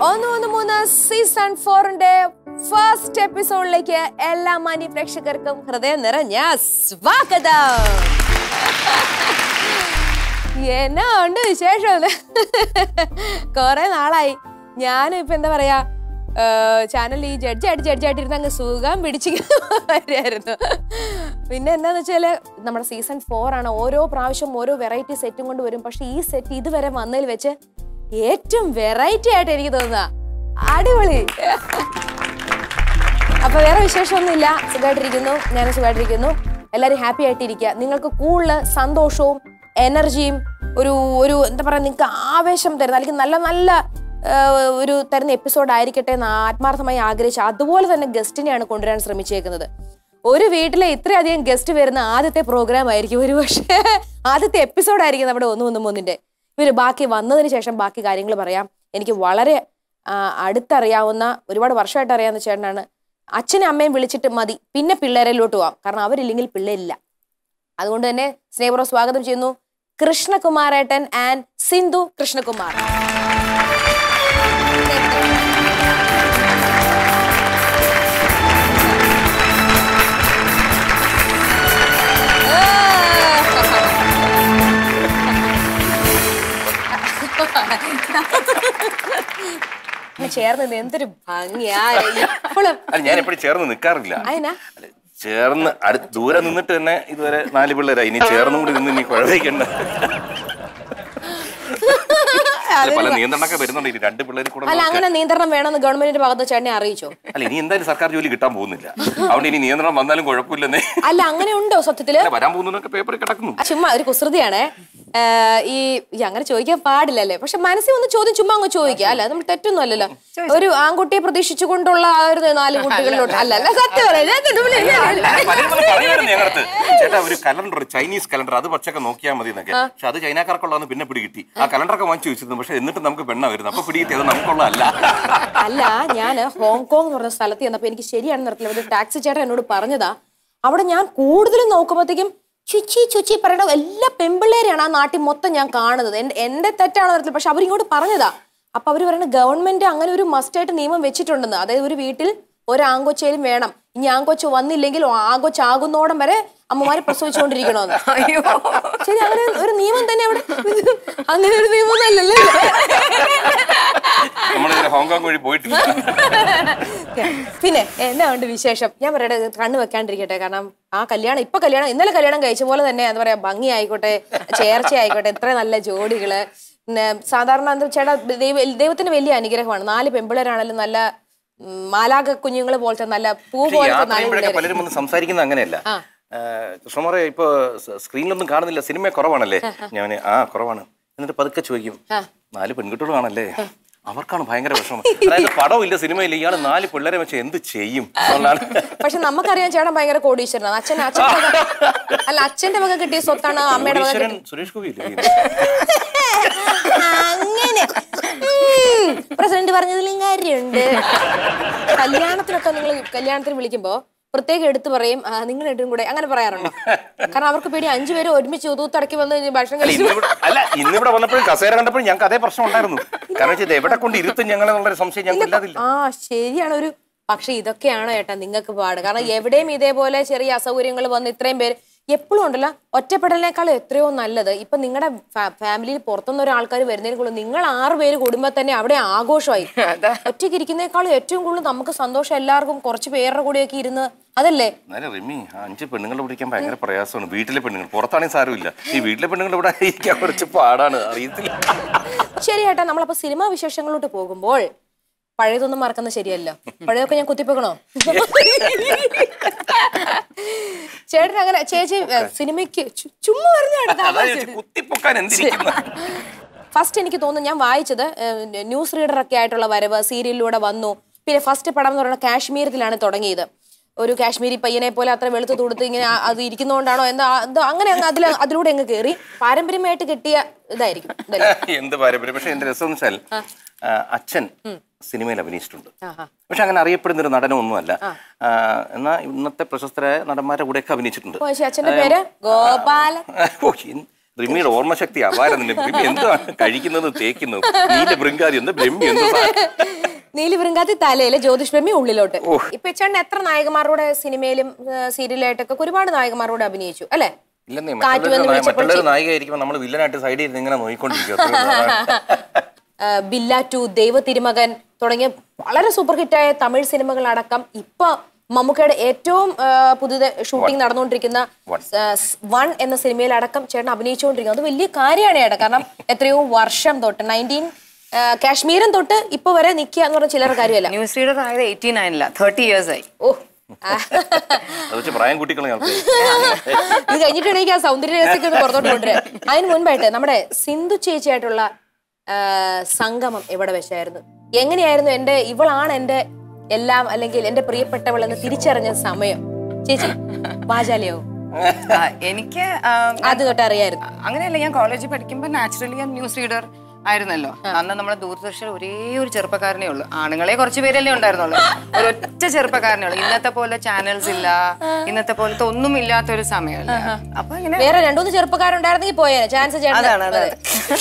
ഒന്ന് ഒന്ന് മൂന്ന് സീസൺ ഫോറിന്റെ ഫസ്റ്റ് എപ്പിസോഡിലേക്ക് എല്ലാ മാന്യ പ്രേക്ഷകർക്കും ഹൃദയം നിറഞ്ഞ സ്വാഗതം എന്നാ ഉണ്ട് വിശേഷം കൊറേ നാളായി ഞാനും ഇപ്പൊ എന്താ പറയാ ചാനൽ ഈ ജഡ്ജായിട്ട് ജഡ്ജായിട്ടിരുന്ന് അങ്ങ് സുഖം പിടിച്ച് വരുമായിരുന്നു പിന്നെ എന്താന്ന് വെച്ചാല് നമ്മുടെ സീസൺ ഫോർ ആണ് ഓരോ പ്രാവശ്യം ഓരോ വെറൈറ്റി സെറ്റും കൊണ്ട് വരും പക്ഷെ ഈ സെറ്റ് ഇതുവരെ വന്നതിൽ വെച്ച് ഏറ്റവും വെറൈറ്റി ആയിട്ട് എനിക്ക് തോന്നുക അടിപൊളി അപ്പൊ വേറെ വിശേഷമൊന്നുമില്ല സുഖമായിട്ടിരിക്കുന്നു ഞാനും സുഖമായിട്ടിരിക്കുന്നു എല്ലാവരും ഹാപ്പി ആയിട്ടിരിക്കുക നിങ്ങൾക്ക് കൂടുതൽ സന്തോഷവും എനർജിയും ഒരു ഒരു എന്താ പറയുക നിങ്ങൾക്ക് ആവേശം തരുന്ന അല്ലെങ്കിൽ നല്ല നല്ല ആ, ഒരു തരുന്ന എപ്പിസോഡ് ആയിരിക്കട്ടെ എന്ന് ആത്മാർത്ഥമായി ആഗ്രഹിച്ച് അതുപോലെ തന്നെ ഗസ്റ്റിനെയാണ് കൊണ്ടുവരാൻ ശ്രമിച്ചേക്കുന്നത് ഒരു വീട്ടിലെ ഇത്രയധികം ഗസ്റ്റ് വരുന്ന ആദ്യത്തെ പ്രോഗ്രാം ആയിരിക്കും ഒരു പക്ഷേ ആദ്യത്തെ എപ്പിസോഡ് ആയിരിക്കും നമ്മുടെ ഒന്ന് ഒന്ന് മൂന്നിന്റെ ഇവര് ബാക്കി വന്നതിന് ശേഷം ബാക്കി കാര്യങ്ങൾ പറയാം എനിക്ക് വളരെ ആ, അടുത്തറിയാവുന്ന ഒരുപാട് വർഷമായിട്ട് അറിയാവുന്ന ചേട്ടനാണ് അച്ഛനും അമ്മയും വിളിച്ചിട്ട് മതി പിന്നെ പിള്ളേരിലോട്ട് പോവാം കാരണം അവരില്ലെങ്കിൽ പിള്ളേരില്ല അതുകൊണ്ട് തന്നെ സ്നേഹപൂർവ്വം സ്വാഗതം ചെയ്യുന്നു കൃഷ്ണകുമാരേട്ടൻ ആൻഡ് സിന്ധു കൃഷ്ണകുമാർ ചേർന്ന് നിന്ന് എന്തൊരു ഭംഗിയാ ഇപ്പോഴും അല്ല ഞാൻ എപ്പോഴും ചേർന്ന് നിൽക്കാറില്ല അതിനാ ചേർന്ന് അടുത്ത് ദൂരെ നിന്നിട്ട് തന്നെ ഇതുവരെ നാല് പിള്ളേരായി ഇനി ചേർന്നും കൂടി നിന്ന് ഇനി കുഴപ്പിക്കണ്ട അല്ല, പല നിയന്ത്രണമൊക്കെ വരുന്നുണ്ട് ഇനി രണ്ട് പിള്ളേർ കൂടെ അല്ല നോക്കാൻ. അങ്ങനെ നിയന്ത്രണം വേണമെന്ന് ഗവൺമെന്റിന്റെ ഭാഗത്ത് ചേട്ടനെ അറിയിച്ചോ അല്ല ഇനി എന്തായാലും സർക്കാർ ജോലി കിട്ടാൻ പോകുന്നില്ല അതുകൊണ്ട് ഇനി നിയന്ത്രണം വന്നാലും കുഴപ്പമില്ലെന്നേ അല്ല അങ്ങനെ ഉണ്ടോ സത്യത്തില് അല്ല, വരാൻ പോകുന്നതൊക്കെ പേപ്പറിൽ കിടക്കുന്നു ആ, ചുമ്മാ ഒരു കുസൃതിയാണേ ആ, ഈ ഈ അങ്ങനെ ചോദിക്കാൻ പാടില്ലല്ലേ പക്ഷെ മനസ്സിൽ ഒന്ന് ചോദ്യം ചുമ്മാ അങ്ങ് ചോദിക്കുക അല്ല നമ്മൾ തെറ്റൊന്നും അല്ലല്ലോ ഒരു ആൺകുട്ടിയെ പ്രതീക്ഷിച്ചുകൊണ്ടുള്ള ആ ഒരു നാല് കുട്ടികളിലോട്ട് അല്ല അല്ല സത്യം പറയാം. ഞാൻ തെറ്റ് വിളി- ഇല്ല, ഇല്ല. പലരും വന്ന് പറയുമായിരുന്നു ഞങ്ങളടുത്ത് ചേട്ടാ ഒരു കലണ്ടർ ചൈനീസ് കലണ്ടർ അത് പക്ഷൊക്കെ നോക്കിയാൽ മതി എന്നൊക്കെ പക്ഷെ അത് ചൈനക്കാർക്കുള്ളതെന്ന് പിന്നെ പിടികിട്ടി ആ കലണ്ടറൊക്കെ വാങ്ങിച്ചു വെച്ചിരുന്നു പക്ഷെ എന്നിട്ട് നമുക്ക് പെണ്ണ വരുന്നത് അപ്പൊ പിടികിട്ടി അത് നമുക്കുള്ളതല്ല അല്ല ഞാൻ ഹോങ്കോങ് എന്ന് പറഞ്ഞ സ്ഥലത്ത് ചെന്നപ്പോ എനിക്ക് ശരിയാണെന്ന് അറിയത്തില്ല ഒരു ടാക്സി ചേട്ടൻ എന്നോട് പറഞ്ഞതാ അവിടെ ഞാൻ കൂടുതലും നോക്കുമ്പോഴത്തേക്കും ചുച്ചി ചുച്ചി പറയണ എല്ലാ പെമ്പിള്ളേരെയാണ് ആ നാട്ടിൽ മൊത്തം ഞാൻ കാണുന്നത് എൻ- എന്റെ തെറ്റാണെന്ന് അറിയത്തില്ല പക്ഷെ അവരിങ്ങോട്ട് പറഞ്ഞതാ അപ്പൊ അവര് പറയുന്നത് ഗവൺമെന്റ് അങ്ങനെ ഒരു മസ്റ്റായിട്ട് നിയമം വെച്ചിട്ടുണ്ടെന്ന് അതായത് ഒരു വീട്ടിൽ ഒരു ആങ്കൊച്ചയിലും വേണം ഇനി ആങ്കൊച്ച് വന്നില്ലെങ്കിൽ ആങ്കൊച്ചാകുന്നോടം വരെ അമ്മമാര് പ്രസവിച്ചുകൊണ്ടിരിക്കണമെന്ന് അയ്യോ ശരി അങ്ങനെ ഒരു നിയമം തന്നെ അവിടെ അങ്ങനെ ഒരു നിയമം അല്ലല്ലോ നമ്മളിങ്ങനെ ഹോങ്കോങ് വഴി പോയിട്ടില്ല പിന്നെ എന്നാ ഉണ്ട് വിശേഷം ഞാൻ പറയട്ടെ കണ്ണ് വെക്കാണ്ടിരിക്കട്ടെ കാരണം ആ കല്യാണം ഇപ്പൊ കല്യാണം ഇന്നലെ കല്യാണം കഴിച്ച പോലെ തന്നെ എന്താ പറയാ ഭംഗി ആയിക്കോട്ടെ ചേർച്ച ആയിക്കോട്ടെ എത്ര നല്ല ജോഡികള് പിന്നെ സാധാരണ എന്താ ചേട്ടാ ദൈവ ദൈവത്തിന് വലിയ അനുഗ്രഹമാണ് നാല് പെമ്പിളരാണെങ്കിലും നല്ല ഉം, മാലാക കുഞ്ഞുങ്ങൾ പോലത്തെ നല്ല പൂ പക്ഷേ പോലത്തെ യാത്ര നാല് ചെയ്യുമ്പോഴൊക്കെ പിള്ളേര് പലരും ഒന്ന് സംസാരിക്കുന്നത് അങ്ങനെയല്ല കൃഷ്ണമാരെ ഇപ്പൊ സ് സ്ക്രീനിലൊന്നും കാണുന്നില്ല സിനിമ കുറവാണല്ലേ ഞാൻ ആ കുറവാണ് എന്നിട്ട് പതുക്കെ ചോദിക്കും നാല് പെൺകുട്ടികളാണല്ലേ അവർക്കാണ് ഭയങ്കര വിഷമം അതായത് പടമില്ല സിനിമയില്ല ഇയാൾ നാല് പിള്ളേരെ വെച്ച് എന്ത് ചെയ്യും എന്നുള്ളതാണ് പക്ഷെ നമുക്കറിയാം ചേട്ടൻ ഭയങ്കര കോടീശ്വരനാണ് അച്ഛൻ അച്ഛൻ്റെ വക- അല്ല അച്ഛന്റെ വക കിട്ടിയ സ്വത്താണ് അമ്മയുടെ വക കോടീശ്വരൻ സുരേഷ് ഗോപി ഇല്ലേ അങ്ങനെ പ്രസിഡന്റ് പറഞ്ഞതിലും കാര്യമുണ്ട് കല്യാണത്തിനൊക്കെ നിങ്ങൾ കല്യാണത്തിന് വിളിക്കുമ്പോ പ്രത്യേകം എടുത്തു പറയും "ആ, നിങ്ങൾ രണ്ടും കൂടെ അങ്ങനെ പറയാറുണ്ടോ കാരണം അവർക്ക് പേടി അഞ്ചുപേരും ഒരുമിച്ച് ഉതൂത്തടക്കി വന്ന് കഴിഞ്ഞ് ഭക്ഷണം അല്ല കഴിച്ചു ഇന്നിവിടെ അല്ല ഇന്നിവിടെ വന്നപ്പോഴും കസേര കണ്ടപ്പോഴും ഞങ്ങൾക്ക് അതേ പ്രശ്നം ഉണ്ടായിരുന്നു കാരണം വെച്ചാൽ ഇത് എവിടെ കൊണ്ട് ഇരുത്തും ഞങ്ങളെന്നുള്ളൊരു സംശയം ഞങ്ങൾക്ക് ഇല്ലാതില്ല ആ ശരിയാണ് ഒരു പക്ഷെ ഇതൊക്കെയാണോ ഏട്ടാ നിങ്ങൾക്ക് പാട് കാരണം എവിടെയും ഇതേപോലെ ചെറിയ അസൗകര്യങ്ങൾ വന്ന് ഇത്രയും പേര് എപ്പോഴും ഉണ്ടല്ലോ ഒറ്റപ്പെടലിനേക്കാൾ എത്രയോ നല്ലത് ഇപ്പൊ നിങ്ങളുടെ ഫാമിലിയിൽ പുറത്തുനിന്ന് ഒരാൾക്കാർ വരുന്നതിന് കൂടുതൽ നിങ്ങൾ ആറ് പേര് കൂടുമ്പോൾ തന്നെ അവിടെ ആഘോഷമായി ഒറ്റയ്ക്ക് ഇരിക്കുന്നേക്കാളും ഏറ്റവും കൂടുതൽ നമുക്ക് സന്തോഷം എല്ലാവർക്കും കുറച്ച് പേരുടെ കൂടെയൊക്കെ ഇരുന്ന് അതല്ലേ എന്നാലും റിമി ആ അഞ്ച് പെണ്ണുങ്ങളെ പിടിക്കാൻ ഭയങ്കര പ്രയാസമാണ് വീട്ടിലെ പെണ്ണുങ്ങൾ പുറത്താണെങ്കിൽ സാരമില്ല ഈ വീട്ടിലെ പെണ്ണുങ്ങൾ ഇവിടെ ഇരിക്കാൻ കുറച്ച് പാടാണ് അറിയത്തില്ല ശരി ഏട്ടാ നമ്മളപ്പോ സിനിമാ വിശേഷങ്ങളിലോട്ട് പോകുമ്പോൾ പഴയതൊന്നും മറക്കുന്നത് ശരിയല്ലോ പഴയതൊക്കെ ഞാൻ കുത്തിപ്പോക്കണോ ചേട്ടൻ അങ്ങനെ ചേച്ചി ഏ, സിനിമയ്ക്ക് ചു- ചുമ്മാ അതായത് പറഞ്ഞു കുത്തിപ്പൊക്കാൻ എന്തിരിക്കുന്ന ഫസ്റ്റ് എനിക്ക് തോന്നുന്നു ഞാൻ വായിച്ചത് ഏഹ്, ന്യൂസ് റീഡർ ഒക്കെ ആയിട്ടുള്ള വരവ് സീരിയലിലൂടെ വന്നു പിന്നെ ഫസ്റ്റ് പടം എന്ന് പറയുന്നത് കാശ്മീരത്തിലാണ് തുടങ്ങിയത് ഒരു കാശ്മീരി പയ്യനെ പോലെ അത്ര വെളുത്ത് തുടുത്ത് ഇങ്ങനെ ആ- അത് ഇരിക്കുന്നതുകൊണ്ടാണോ എന്താ എന്തോ അങ്ങനെ അങ്ങ് അതിൽ അതിലൂടെ അങ്ങ് കയറി പാരമ്പര്യമായിട്ട് കിട്ടിയ ഇതായിരിക്കും ഇതല്ലേ എന്ത് പാരമ്പര്യം പക്ഷെ എന്റെ രസം എന്ന് വെച്ചാൽ ആ, അച്ഛൻ സിനിമയിൽ അഭിനയിച്ചിട്ടുണ്ട് ആഹാ. പക്ഷെ അങ്ങനെ അറിയപ്പെടുന്ന ഒരു നടനൊന്നുമല്ല ആ, എന്നാ ഇന്നത്തെ പ്രശസ്തരായ നടന്മാരുടെ കൂടെയൊക്കെ അഭിനയിച്ചിട്ടുണ്ട് ഓ, പക്ഷേ അച്ഛന്റെ പേര് ഗോപാലൻ ഓ, ഇൻ- ബ്രഹ്മിയുടെ ഓർമ്മശക്തി അപാരം തന്നെ ബ്രഹ്മി എന്താണ് കഴിക്കുന്നത് തേക്കുന്നത് നീന്റെ ബൃങ്കാതി എന്താ ബ്രഹ്മി എന്താ സാധനം? നീലി വൃങ്കാത്തി തലയില് ജ്യോതിഷ് പ്രേമി ഉള്ളിലോട്ട് ഇപ്പൊ ചേട്ടൻ എത്ര നായകന്മാരുടെ സിനിമയിലും സീരിയലായിട്ടൊക്കെ ഒരുപാട് നായകന്മാരോട് അഭിനയിച്ചു അല്ലെ ഇല്ലെന്നേ കാറ്റ് വന്ന് മറ്റുള്ളവർ വിളിച്ചപ്പോൾ മറ്റുള്ളവർ നായികയായിരിക്കുമ്പോൾ നമ്മൾ വില്ലനായിട്ട് സൈഡിൽ ഇരുന്ന് ഇങ്ങനെ നോക്കിക്കൊണ്ടിരിക്കും ബില്ല ടു ദൈവ തിരുമകൻ തുടങ്ങിയ വളരെ സൂപ്പർ ഹിറ്റായ തമിഴ് സിനിമകളടക്കം ഇപ്പൊ മമ്മൂക്കയുടെ ഏറ്റവും ആ, പുതിയ ഷൂട്ടിംഗ് നടന്നുകൊണ്ടിരിക്കുന്ന ആ, സ് വൺ എന്ന സിനിമയിലടക്കം ചേട്ടൻ അഭിനയിച്ചുകൊണ്ടിരിക്കുന്നത് അത് വലിയ കാര്യമാണ് ചേട്ടാ കാരണം എത്രയോ വർഷം തൊട്ട് നയൻറ്റീൻ കാശ്മീരം തൊട്ട് ഇപ്പൊ വരെ നിൽക്കുക എന്ന് പറഞ്ഞ ചില്ലറ കാര്യമല്ല ന്യൂസ് റീഡർ ആയത് എയ്റ്റി നയനില തേർട്ടി ഇയേഴ്സ് ആയി ഓ ആ. അത് വെച്ച് പ്രായം കൂട്ടിക്കളഞ്ഞ ആൾക്കാർ ഇത് കഴിഞ്ഞിട്ടുണ്ടെങ്കിൽ ആ സൗന്ദര്യ രഹസ്യമൊക്കെ ഒന്ന് പുറത്തോട്ട് കൊണ്ടുവരാം അതിന് മുൻപായിട്ട് നമ്മുടെ സിന്ധു ചേച്ചിയായിട്ടുള്ള ആ, സംഗമം എവിടെ വെച്ചായിരുന്നു എങ്ങനെയായിരുന്നു എന്റെ ഇവളാണ് എന്റെ എല്ലാം അല്ലെങ്കിൽ എന്റെ പ്രിയപ്പെട്ടവൾ എന്ന് തിരിച്ചറിഞ്ഞ സമയം ചേച്ചി വാചാലിയാവും ആ, എനിക്ക് ആ, അത് തൊട്ട് അറിയായിരുന്നു അങ്ങനെയല്ല ഞാൻ കോളേജിൽ പഠിക്കുമ്പോൾ നാച്ചുറലി ഞാൻ ന്യൂസ് റീഡർ ആയിരുന്നല്ലോ അന്ന് നമ്മുടെ ദൂരദർശൻ ഒരേ ഒരു ചെറുപ്പക്കാരനേ ഉള്ളൂ ആണുങ്ങളെ കുറച്ച് പേരല്ലേ ഉണ്ടായിരുന്നുള്ളൂ ഒരൊറ്റ ചെറുപ്പക്കാരനേ ഉള്ളൂ ഇന്നത്തെ പോലെ ചാനൽസ് ഇല്ല ഇന്നത്തെ പോലത്തെ ഒന്നും ഇല്ലാത്ത ഒരു സമയമല്ല അപ്പൊ ഇങ്ങനെ വേറെ രണ്ടുമൂന്ന് ചെറുപ്പക്കാരുണ്ടായിരുന്നെങ്കിൽ പോയേനെ ചാൻസ് ചേട്ടൻ അതാണ് അതാണ്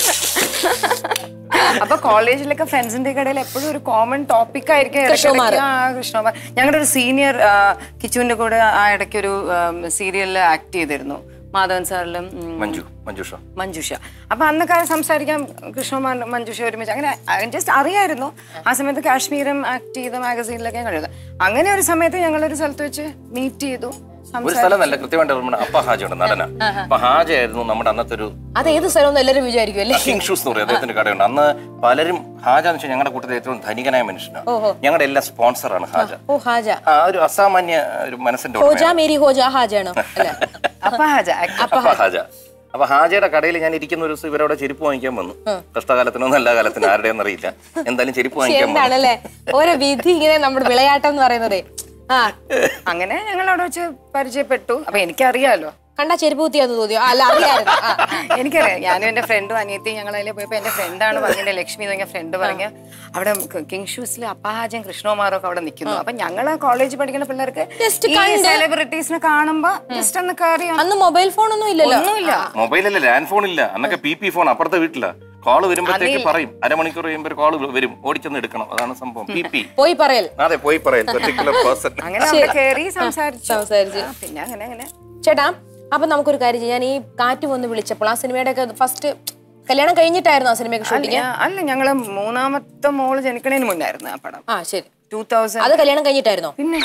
അപ്പൊ കോളേജിലൊക്കെ ഫ്രണ്ട്സിന്റെ ഇടയിൽ എപ്പോഴും ഒരു കോമൺ ടോപ്പിക് ആയിരിക്കും കൃഷ്ണകുമാർ. ഇടയ്ക്കിടയ്ക്ക് ആ കൃഷ്ണകുമാർ ഞങ്ങളുടെ ഒരു സീനിയർ കിച്ചുവിന്റെ കൂടെ ആ ഇടയ്ക്ക് ഒരു സീരിയലിൽ ആക്ട് ചെയ്തിരുന്നു മാധവൻ സാറിലും ഉം, മഞ്ജു മഞ്ജുഷ മഞ്ജുഷ അപ്പൊ അന്നൊക്കെ സംസാരിക്കാൻ കൃഷ്ണകുമാർ മഞ്ജുഷ ഒരുമിച്ച് അങ്ങനെ ജസ്റ്റ് അറിയായിരുന്നു ആ സമയത്ത് കാശ്മീരും ആക്ട് ചെയ്ത മാഗസീനിലൊക്കെ കഴിയുന്നത് അങ്ങനെ ഒരു സമയത്ത് ഞങ്ങൾ ഒരു സ്ഥലത്ത് വെച്ച് മീറ്റ് ചെയ്തു ഒരു സംസാരിച്ചു സ്ഥലം നല്ല കൃത്യമായിട്ട് നമ്മുടെ അപ്പ ഹാജയുണ്ട് നടന അപ്പൊ ഹാജയായിരുന്നു നമ്മുടെ അന്നത്തെ ഒരു അത് ഏത് സ്ഥലം എന്ന് എല്ലാവരും വിചാരിക്കും അല്ലേ കിങ് ഷൂസ് എന്ന് പറയും അദ്ദേഹത്തിന്റെ കടയുണ്ട് അന്ന് പലരും ഹാജ എന്ന് വെച്ചാൽ ഞങ്ങളുടെ കൂട്ടത്തിൽ ഏറ്റവും ധനികനായ മനുഷ്യനാണ് ഞങ്ങളുടെ എല്ലാം സ്പോൺസറാണ് ഹാജ ഓ ഹാജ ആ ഒരു അസാമാന്യ ഒരു മനസ്സിന്റെ ഹോജ ഉടമയാണ്. മേരി ഹോജ ഹാജാണോ അല്ലെ അപ്പൊ ഹജ അപ്പ ഹാജ അപ്പൊ ഹാജയുടെ കടയിൽ ഞാൻ ഇരിക്കുന്ന ഒരു ദിവസം ഇവരവിടെ ചെരുപ്പ് വാങ്ങിക്കാൻ വന്നു കഷ്ടകാലത്തിനോ നല്ല കാലത്തിനോ ആരുടെയെന്ന് അറിയില്ല എന്തായാലും ചെരുപ്പ് വാങ്ങിക്കാൻ വന്നു എന്താണല്ലേ ഓരോ വിധി ഇങ്ങനെ നമ്മുടെ വിളയാട്ടം എന്ന് പറയുന്നത് ആ അങ്ങനെ ഞങ്ങൾ അവിടെ വെച്ച് പരിചയപ്പെട്ടു അപ്പൊ എനിക്കറിയാലോ കണ്ടാ ചെരുപ്പ് കുത്തിയാന്ന് തോന്നിയോ അല്ല അറിയായിരുന്നു ആ. എനിക്കറിയാം ഞാനും എന്റെ ഫ്രണ്ടും അനിയത്തിയും ഞങ്ങൾ അതിൽ പോയപ്പോ എന്റെ ഫ്രണ്ടാണ് പറഞ്ഞ ലക്ഷ്മി എന്ന് പറഞ്ഞ ഫ്രണ്ട് പറഞ്ഞ അവിടെ കിങ് ഷൂസിൽ അപ്പാഹാജൻ കൃഷ്ണകുമാറും ഒക്കെ അവിടെ നിൽക്കുന്നു അപ്പൊ ഞങ്ങള് കോളേജ് പഠിക്കുന്ന പിള്ളേർക്ക് Just ഈ സെലിബ്രിറ്റീസിനെ കാണുമ്പോ ജസ്റ്റ് ഒന്ന് കയറി അന്ന് മൊബൈൽ ഫോൺ ഒന്നും ഇല്ലല്ലോ ഒന്നുമില്ല മൊബൈലല്ലേ ലാൻഡ് ഫോൺ ഇല്ല അന്നൊക്കെ പി പി ഫോൺ അപ്പുറത്തെ വീട്ടിലാ കോള് വരുമ്പോഴത്തേക്ക് പറയും അരമണിക്കൂർ കഴിയുമ്പോൾ കോള് വരും ഓടിച്ചെന്ന് എടുക്കണം അതാണ് സംഭവം പി പി പോയി പറയൽ അതെ പോയി പറയാം പെർട്ടിക്കുലർ പേഴ്സൺ അങ്ങനെ അവിടെ കയറി സംസാരിച്ചു സംസാരിച്ച് ആ, പിന്നെ അങ്ങനെ അങ്ങനെ ചേട്ടാ അപ്പൊ നമുക്കൊരു കാര്യം ചെയ്യാം ഞാൻ ഈ കാറ്റ് വന്ന് വിളിച്ചപ്പോൾ ആ സിനിമയുടെ ഒക്കെ ഫസ്റ്റ് കല്യാണം കഴിഞ്ഞിട്ടായിരുന്നു ആ സിനിമയൊക്കെ ഷൂട്ടിങ് അല്ല, അല്ല ഞങ്ങള് മൂന്നാമത്തെ മോള് ജനിക്കണേന് മുന്നായിരുന്നു ആ പടം ആ ശരി ടൂ തൗസൻഡ് അത് കല്യാണം കഴിഞ്ഞിട്ടായിരുന്നോ പിന്നെ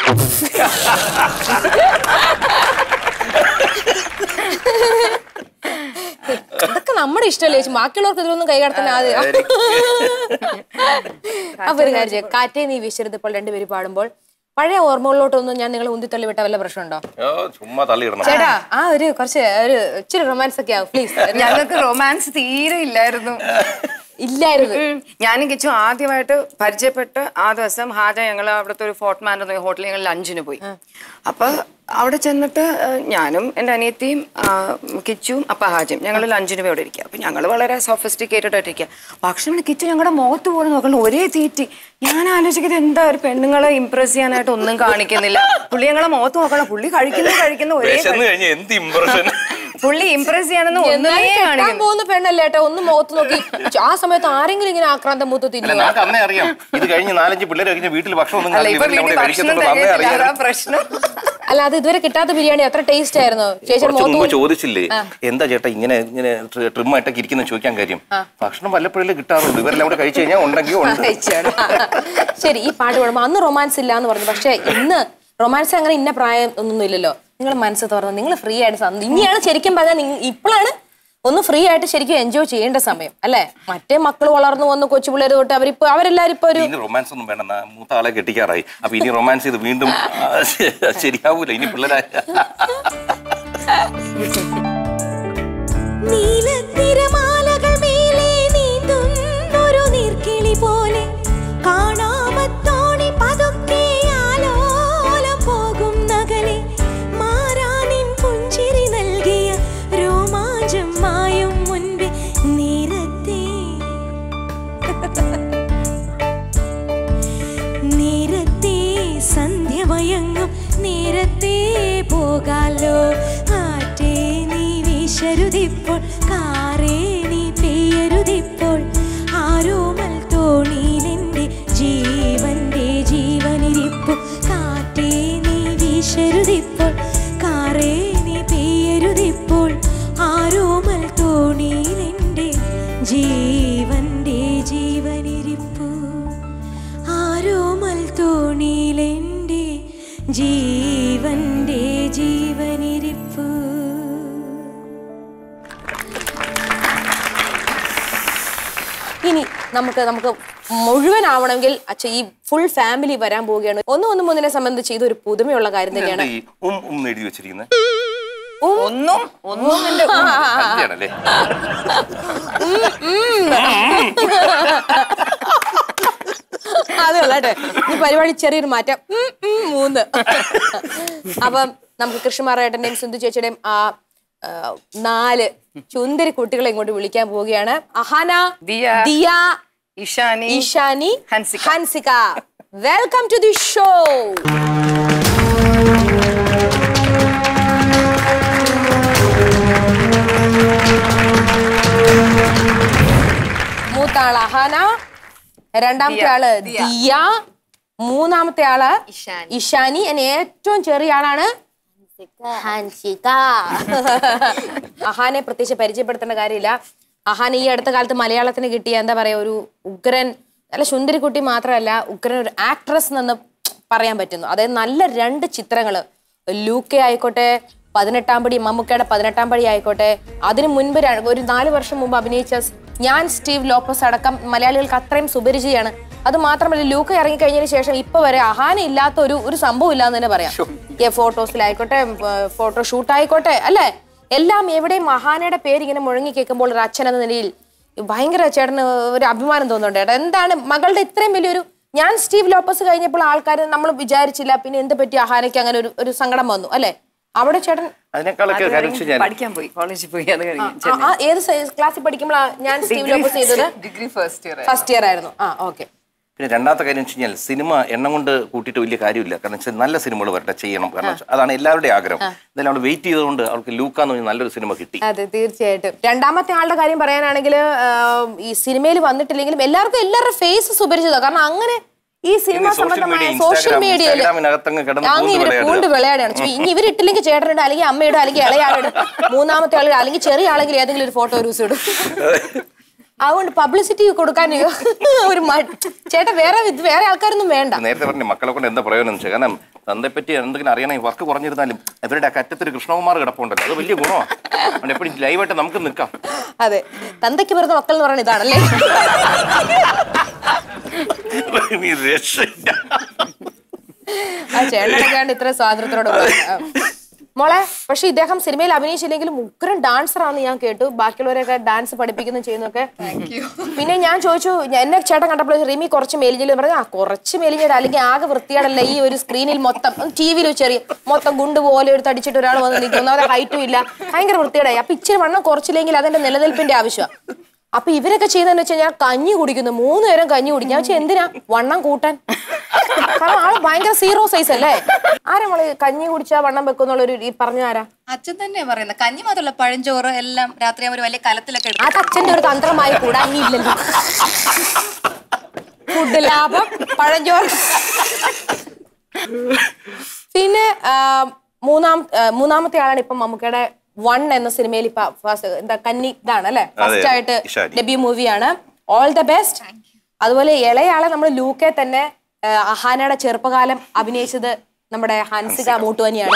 അതൊക്കെ നമ്മുടെ ഇഷ്ടമല്ലേ ചേച്ചി ബാക്കിയുള്ളവർക്ക് ഇതിലൊന്നും കൈ കടത്താൻ ആദ്യം അപ്പൊ ഒരു കാര്യം ചെയ്യാം. കാറ്റേ നീ വീശരുത് ഇപ്പോൾ രണ്ടുപേരും പാടുമ്പോൾ പഴയ ഓർമ്മകളിലോട്ടൊന്നും ഞാൻ നിങ്ങളെ ഉന്തി വിട്ട വല്ല പ്രശ്നമുണ്ടോ ഓ ചുമ്മാ തള്ളിയിടണം ചേട്ടാ ആ ഒരു കുറച്ച് ഒരു ഇച്ചിരി റൊമാൻസ് ഒക്കെ ആവും പ്ലീസ് ഞങ്ങൾക്ക് റൊമാൻസ് തീരെ ഇല്ലായിരുന്നു ഇല്ലായിരുന്നു ഉം. ഞാനും കിച്ചു ആദ്യമായിട്ട് പരിചയപ്പെട്ട് ആ ദിവസം ഹാജ ഞങ്ങൾ അവിടുത്തെ ഒരു ഫോർട്ട് മാൻ എന്ന ഹോട്ടലിൽ ഞങ്ങൾ ലഞ്ചിന് പോയി അപ്പൊ അവിടെ ചെന്നിട്ട് ആ, ഞാനും എൻ്റെ അനിയത്തിയും ആ, കിച്ചുവും അപ്പ ഹാജയും ഞങ്ങൾ ലഞ്ചിന് പോയി അവിടെ ഇരിക്കുക അപ്പൊ ഞങ്ങൾ വളരെ സോഫിസ്റ്റിക്കേറ്റഡ് ആയിട്ടിരിക്കുക ഭക്ഷണം കിച്ചു ഞങ്ങളുടെ മുഖത്ത് പോലും നോക്കണം ഒരേ തീറ്റി ഞാൻ ആലോചിക്കുന്നത് എന്താ ഒരു പെണ്ണുങ്ങളെ ഇംപ്രസ് ചെയ്യാനായിട്ട് ഒന്നും കാണിക്കുന്നില്ല പുള്ളി ഞങ്ങളെ മുഖത്ത് നോക്കണം പുള്ളി കഴിക്കുന്നു കഴിക്കുന്നു ഒരേ വിശന്ന് കഴിഞ്ഞ എന്ത് ഇമ്പ്രഷൻ പുള്ളി ഇംപ്രസ് ചെയ്യാനൊന്നും ഒന്നുമേ എന്നാലും കെട്ടാൻ കാണിക്കുന്നു പോകുന്ന പെണ്ണല്ലേ ഏട്ടാ ഒന്ന് മുഖത്ത് നോക്കി ആ സമയത്ത് ആരെങ്കിലും ഇങ്ങനെ ആക്രാന്തം മൂത്ത് അല്ല തിന്നു നമുക്ക് അന്നേ അറിയാം ഇത് കഴിഞ്ഞ് നാലഞ്ച് പിള്ളേർ കഴിഞ്ഞ വീട്ടിൽ ഭക്ഷണം ഒന്നും അല്ല കാണില്ല ഇപ്പൊ ഇവരെല്ലാം വീട്ടിൽ കൂടെ ഭക്ഷണം കഴിക്കത്തുള്ളൂ അന്നേ തികയത്തില്ല അറിയാം അതാ പ്രശ്നം അല്ല അത് ഇതുവരെ കിട്ടാത്ത ബിരിയാണി അത്ര ടേസ്റ്റ് ആയിരുന്നു ചേച്ചിയുടെ കുറച്ച് മുമ്പ് മുഖത്ത് ചോദിച്ചില്ലേ എന്താ ചേട്ടാ ഇങ്ങനെ ഇങ്ങനെ ട്രിം ആയിട്ടൊക്കെ ഇരിക്കുന്ന ചോദിക്കാൻ കാര്യം ഭക്ഷണം വല്ലപ്പോഴേ കിട്ടാറുള്ളൂ ഇവരെല്ലാം കൂടെ കഴിച്ചു കഴിഞ്ഞാൽ ഉണ്ടെങ്കിൽ ഉണ്ട് കഴിച്ചാണ് ശരി ഈ പാട്ട് പാടുമ്പോ അന്ന് റൊമാൻസ് ഇല്ല എന്ന് പറഞ്ഞു പക്ഷെ ഇന്ന് റൊമാൻസ് അങ്ങനെ ഇന്ന പ്രായം ഒന്നും ഇല്ലല്ലോ നിങ്ങൾ മനസ്സ് തുറന്ന് നിങ്ങൾ ഫ്രീ ആയിട്ട് സന്ത- ഇനിയാണ് ശരിക്കും പറഞ്ഞാൽ നിങ്ങ- ഇപ്പോഴാണ് ഒന്ന് ഫ്രീ ആയിട്ട് ശരിക്കും എൻജോയ് ചെയ്യേണ്ട സമയം അല്ലെ മറ്റേ മക്കൾ വളർന്നു വന്ന് കൊച്ചു പിള്ളേർ തൊട്ട് അവരിപ്പോ അവരെല്ലാരും ഇപ്പൊ ഒരു ഇനി റൊമാൻസ് ഒന്നും വേണ്ട നാ- മൂത്ത ആളെ കെട്ടിക്കാറായി അപ്പൊ ഇനി റൊമാൻസ് ചെയ്ത് വീണ്ടും ആ, ശ- ശരിയാവൂല ഇനി പിള്ളേരായ നീലത്തിരമാലകൾ മേലെ നീന്തുന്നൊരു നീർക്കിളി പോലെ കാണാമത്തോണി പതുക്കെ ആലോലം പോകും നഗലെ മാറാനിൻ പുഞ്ചിരി നൽകിയ രോമാഞ്ചം മായും മുൻപേ നേരത്തെ നേരത്തെ സന്ധ്യ മയങ്ങും നേരത്തെ പോകാലോ ആറ്റേ നീ വീശരുതിപ്പോൾ കാ വീശരുതിപ്പോൾ ആരോമൽ തോണിയിലെന്റെ ജീവന്റെ ജീവനിരിപ്പു കാറ്റേ നീ വീശരുതിപ്പോൾ കാറേ നീ പെയ്യരുതിപ്പോൾ ആരോമൽ തോണിയിലെന്റെ ജീവന്റെ ജീവനിരിപ്പു ആരോമൽ തോണിയിലെന്റെ ജീവന്റെ ജീവനിരിപ്പു ഇനി നമുക്ക് നമുക്ക് മുഴുവനാവണമെങ്കിൽ അച്ഛ ഈ ഫുൾ ഫാമിലി വരാൻ പോവുകയാണ് ഒന്ന് ഒന്ന് മൂന്നിനെ സംബന്ധിച്ച് ഇതൊരു പുതുമയുള്ള കാര്യം തന്നെയാണ് ഈ ഉം ഉം എന്ന് എഴുതി വെച്ചിരിക്കുന്നത് ഒന്നും ഒന്നും എന്റെ അഞ്ചാണല്ലേ അതെ ഉള്ളട്ടെ ഈ പരിപാടി ചെറിയൊരു മാറ്റം ഉം, ഉം, മൂന്ന് അപ്പം നമുക്ക് കൃഷ്ണമാറേട്ടന്റെയും സിന്ധു ചേച്ചിയുടെയും ആ ആ, നാല് ചുന്ദരി കുട്ടികളെ ഇങ്ങോട്ട് വിളിക്കാൻ പോവുകയാണ് Ahaana Diya, Diya Ishaani Ishaani Hansika. Hansika welcome to the show മൂത്ത ആള് അഹാന രണ്ടാമത്തെ ആള് ദിയ മൂന്നാമത്തെ ആള് ഇഷാനി എന്നെ ഏറ്റവും ചെറിയ ആളാണ് ഹൻസിക അഹാനെ പ്രത്യേകിച്ച് പരിചയപ്പെടുത്തേണ്ട കാര്യമില്ല അഹാൻ ഈ അടുത്ത കാലത്ത് മലയാളത്തിന് കിട്ടിയ എന്താ പറയാ ഒരു ഉഗ്രൻ നല്ല സുന്ദരിക്കുട്ടി മാത്രമല്ല ഉഗ്രൻ ഒരു ആക്ട്രസ് എന്ന് പറയാൻ പറ്റുന്നു അതായത് നല്ല രണ്ട് ചിത്രങ്ങള് ലൂക്കെ ആയിക്കോട്ടെ പതിനെട്ടാം പടി മമ്മൂക്കയുടെ പതിനെട്ടാം പടി ആയിക്കോട്ടെ അതിനു മുൻപ് ര- ഒരു നാല് വർഷം മുമ്പ് അഭിനയിച്ച സ് ഞാൻ സ്റ്റീവ് ലോപ്പസ് അടക്കം മലയാളികൾക്ക് അത്രയും സുപരിചിതയാണ് അത് മാത്രമല്ല ലൂക്ക ഇറങ്ങി കഴിഞ്ഞതിന് ശേഷം ഇപ്പൊ വരെ അഹാന ഇല്ലാത്ത ഒരു ഒരു സംഭവം ഇല്ലാന്ന് തന്നെ പറയാം ഏ ഫോട്ടോസിലായിക്കോട്ടെ ഫോട്ടോ ഷൂട്ട് ആയിക്കോട്ടെ അല്ലേ എല്ലാം എവിടെയും അഹാനയുടെ പേര് ഇങ്ങനെ മുഴങ്ങി കേൾക്കുമ്പോൾ ഒരു അച്ഛൻ എന്ന നിലയിൽ ഭയങ്കര ചേട്ടന് ഒരു അഭിമാനം തോന്നുന്നുണ്ട് ചേട്ടാ എന്താണ് മകളുടെ ഇത്രയും വലിയൊരു ഞാൻ സ്റ്റീവ് ലോപ്പസ് കഴിഞ്ഞപ്പോൾ ആൾക്കാർ നമ്മൾ വിചാരിച്ചില്ല പിന്നെ എന്ത് പറ്റി അഹാനയ്ക്ക് അങ്ങനെ ഒരു ഒരു സങ്കടം വന്നു അല്ലേ അവിടെ ചേട്ടൻ അതിനേക്കാളൊക്കെ കാര്യം വെച്ച് ഞാൻ പഠിക്കാൻ പോയി കോളേജിൽ പോയി അത് കഴിഞ്ഞ് ആ- ആ ഏത് ക്ലാസ്സിൽ പഠിക്കുമ്പോൾ ഞാൻ സ്റ്റീവ് ലോപ്പസ് ചെയ്തത് degree first year first year ആയിരുന്നു ആ ഓക്കെ പിന്നെ രണ്ടാമത്തെ കാര്യം വെച്ച് കഴിഞ്ഞാൽ സിനിമ എണ്ണം കൊണ്ട് കൂട്ടിയിട്ട് വലിയ കാര്യമില്ല കാരണം വെച്ചാൽ നല്ല സിനിമകൾ വരട്ടെ ചെയ്യണം കാരണം വെച്ചാൽ അതാണ് എല്ലാവരുടെയും ആഗ്രഹം എന്തായാലും അവൾ വെയിറ്റ് ചെയ്തുകൊണ്ട് അവൾക്ക് ലൂക്കാന്ന് പറഞ്ഞ നല്ലൊരു സിനിമ കിട്ടി അതെ തീർച്ചയായിട്ടും രണ്ടാമത്തെ ആളുടെ കാര്യം പറയാനാണെങ്കിൽ ഈ സിനിമയിൽ വന്നിട്ടില്ലെങ്കിലും എല്ലാവർക്കും എല്ലാവരുടെ ഫേസ് സുപരിചിതമാണ് കാരണം അങ്ങനെ ഈ സിനിമ ഇന്ന് social സംബന്ധമായ media, സോഷ്യൽ Instagram, മീഡിയയിൽ Instagram-നകത്തങ്ങ് കിടന്ന് അങ്ങ് പൂണ്ട് ഇവര് വിളയാടുക. പൂണ്ട് വിളയാടാണ് ചെ- ഇനി ഇവരിട്ടില്ലെങ്കിൽ ചേട്ടനിടും അല്ലെങ്കിൽ അമ്മയിടും അല്ലെങ്കിൽ ഇളയാളിടും മൂന്നാമത്തെ ആളിടും അല്ലെങ്കിൽ ചെറിയ ആളെങ്കിൽ ഏതെങ്കിലും ഒരു ഫോട്ടോ ഒരു ദിവസം ഇടും അതുകൊണ്ട് പബ്ലിസിറ്റി കൊടുക്കാൻ ഒരു മ- ചേട്ടൻ വേറെ ഇത് വേറെ ആൾക്കാരൊന്നും വേണ്ട നേരത്തെ പറഞ്ഞു മക്കളെ കൊണ്ട് എന്താ പ്രയോജനം എന്ന് വെച്ചാൽ കാരണം തന്തയെ പറ്റി എന്തെങ്കിലും അറിയണമെങ്കിൽ വർക്ക് കുറഞ്ഞിരുന്നാലും അവരുടെ ആ കറ്റത്തൊരു കൃഷ്ണകുമാർ കിടപ്പുണ്ടല്ലോ അത് വലിയ ഗുണമാണ് അതുകൊണ്ട് എപ്പോഴും ലൈവായിട്ട് നമുക്ക് നിൽക്കാം അതെ തന്തയ്ക്ക് വെറുതെ മക്കൾ എന്ന് പറയുന്നത് ഇതാണല്ലേ നീ രക്ഷയില്ല. ആ ചേട്ടനൊക്കെയാണ് ഇത്ര സ്വാതന്ത്ര്യത്തോടെ പോകുന്നത്. ആ. മോളെ പക്ഷെ ഇദ്ദേഹം സിനിമയിൽ അഭിനയിച്ചില്ലെങ്കിലും ഉഗ്രൻ ഡാൻസർ ആണെന്ന് ഞാൻ കേട്ടു ബാക്കിയുള്ളവരൊക്കെ ഡാൻസ് പഠിപ്പിക്കുന്നു ചെയ്യുന്നൊക്കെ പിന്നെ ഞാൻ ചോദിച്ചു ഞാൻ- എന്നെ ചേട്ടൻ കണ്ടപ്പോൾ റിമി കുറച്ച് മെലിഞ്ഞില്ല പറഞ്ഞു ആ കുറച്ച് മെലിഞ്ഞിട അല്ലെങ്കിൽ ആകെ വൃത്തിയാടല്ല ഈ ഒരു സ്ക്രീനിൽ മൊത്തം ടി വിയിൽ ചെറിയ മൊത്തം ഗുണ്ട് പോലെ ഒരു തടിച്ചിട്ട് ഒരാൾ വന്ന് നിൽക്കുന്നു അത് ഹൈറ്റും ഇല്ല ഭയങ്കര വൃത്തിയാടായി അപ്പൊ ഇച്ചിരി വണ്ണം കുറച്ചില്ലെങ്കിൽ അതിന്റെ നിലനിൽപ്പിന്റെ ആവശ്യമാണ് അപ്പൊ ഇവരൊക്കെ ചെയ്യുന്നതെന്ന് വെച്ചാൽ ഞാൻ കഞ്ഞി കുടിക്കുന്നു മൂന്ന് നേരം കഞ്ഞി കുടിക്കും ഞാൻ വെച്ചാൽ എന്തിനാ വണ്ണം കൂട്ടാൻ കാരണം ആള് ഭയങ്കര സീറോ സൈസ് അല്ലേ ആരാ മോള് കഞ്ഞി കുടിച്ചാ വണ്ണം വെക്കുന്നുള്ള ഒരു ഈ പറഞ്ഞ ആരാ അച്ഛൻ തന്നെയാ പറയുന്നത് കഞ്ഞി മാത്രമല്ല പഴഞ്ചോറ് എല്ലാം രാത്രി അവർ വലിയ കലത്തിലൊക്കെ എടുക്കും അത് അച്ഛന്റെ ഒരു തന്ത്രമായി കൂടാ ഇനി ഇല്ലല്ലോ ഫുഡ് ലാഭം പഴഞ്ചോറ് പിന്നെ ആ, മൂന്നാം ആ, മൂന്നാമത്തെ ആളാണ് ഇപ്പം മമ്മൂക്കയുടെ വൺ എന്ന സിനിമയിൽ ഇപ്പൊ ഫസ്റ്റ് എന്താ കന്നി ഇതാണ് അല്ലെ ഫസ്റ്റ് ആയിട്ട് ഇഷാനി. ഡെബ്യൂ മൂവിയാണ് ഓൾ ദ ബെസ്റ്റ് അതുപോലെ ഇളയാളെ നമ്മൾ ലൂക്കെ തന്നെ ആ, അഹാനയുടെ ചെറുപ്പകാലം അഭിനയിച്ചത് നമ്മുടെ ഹൻസിക മൂട്ടുവനിയാണ്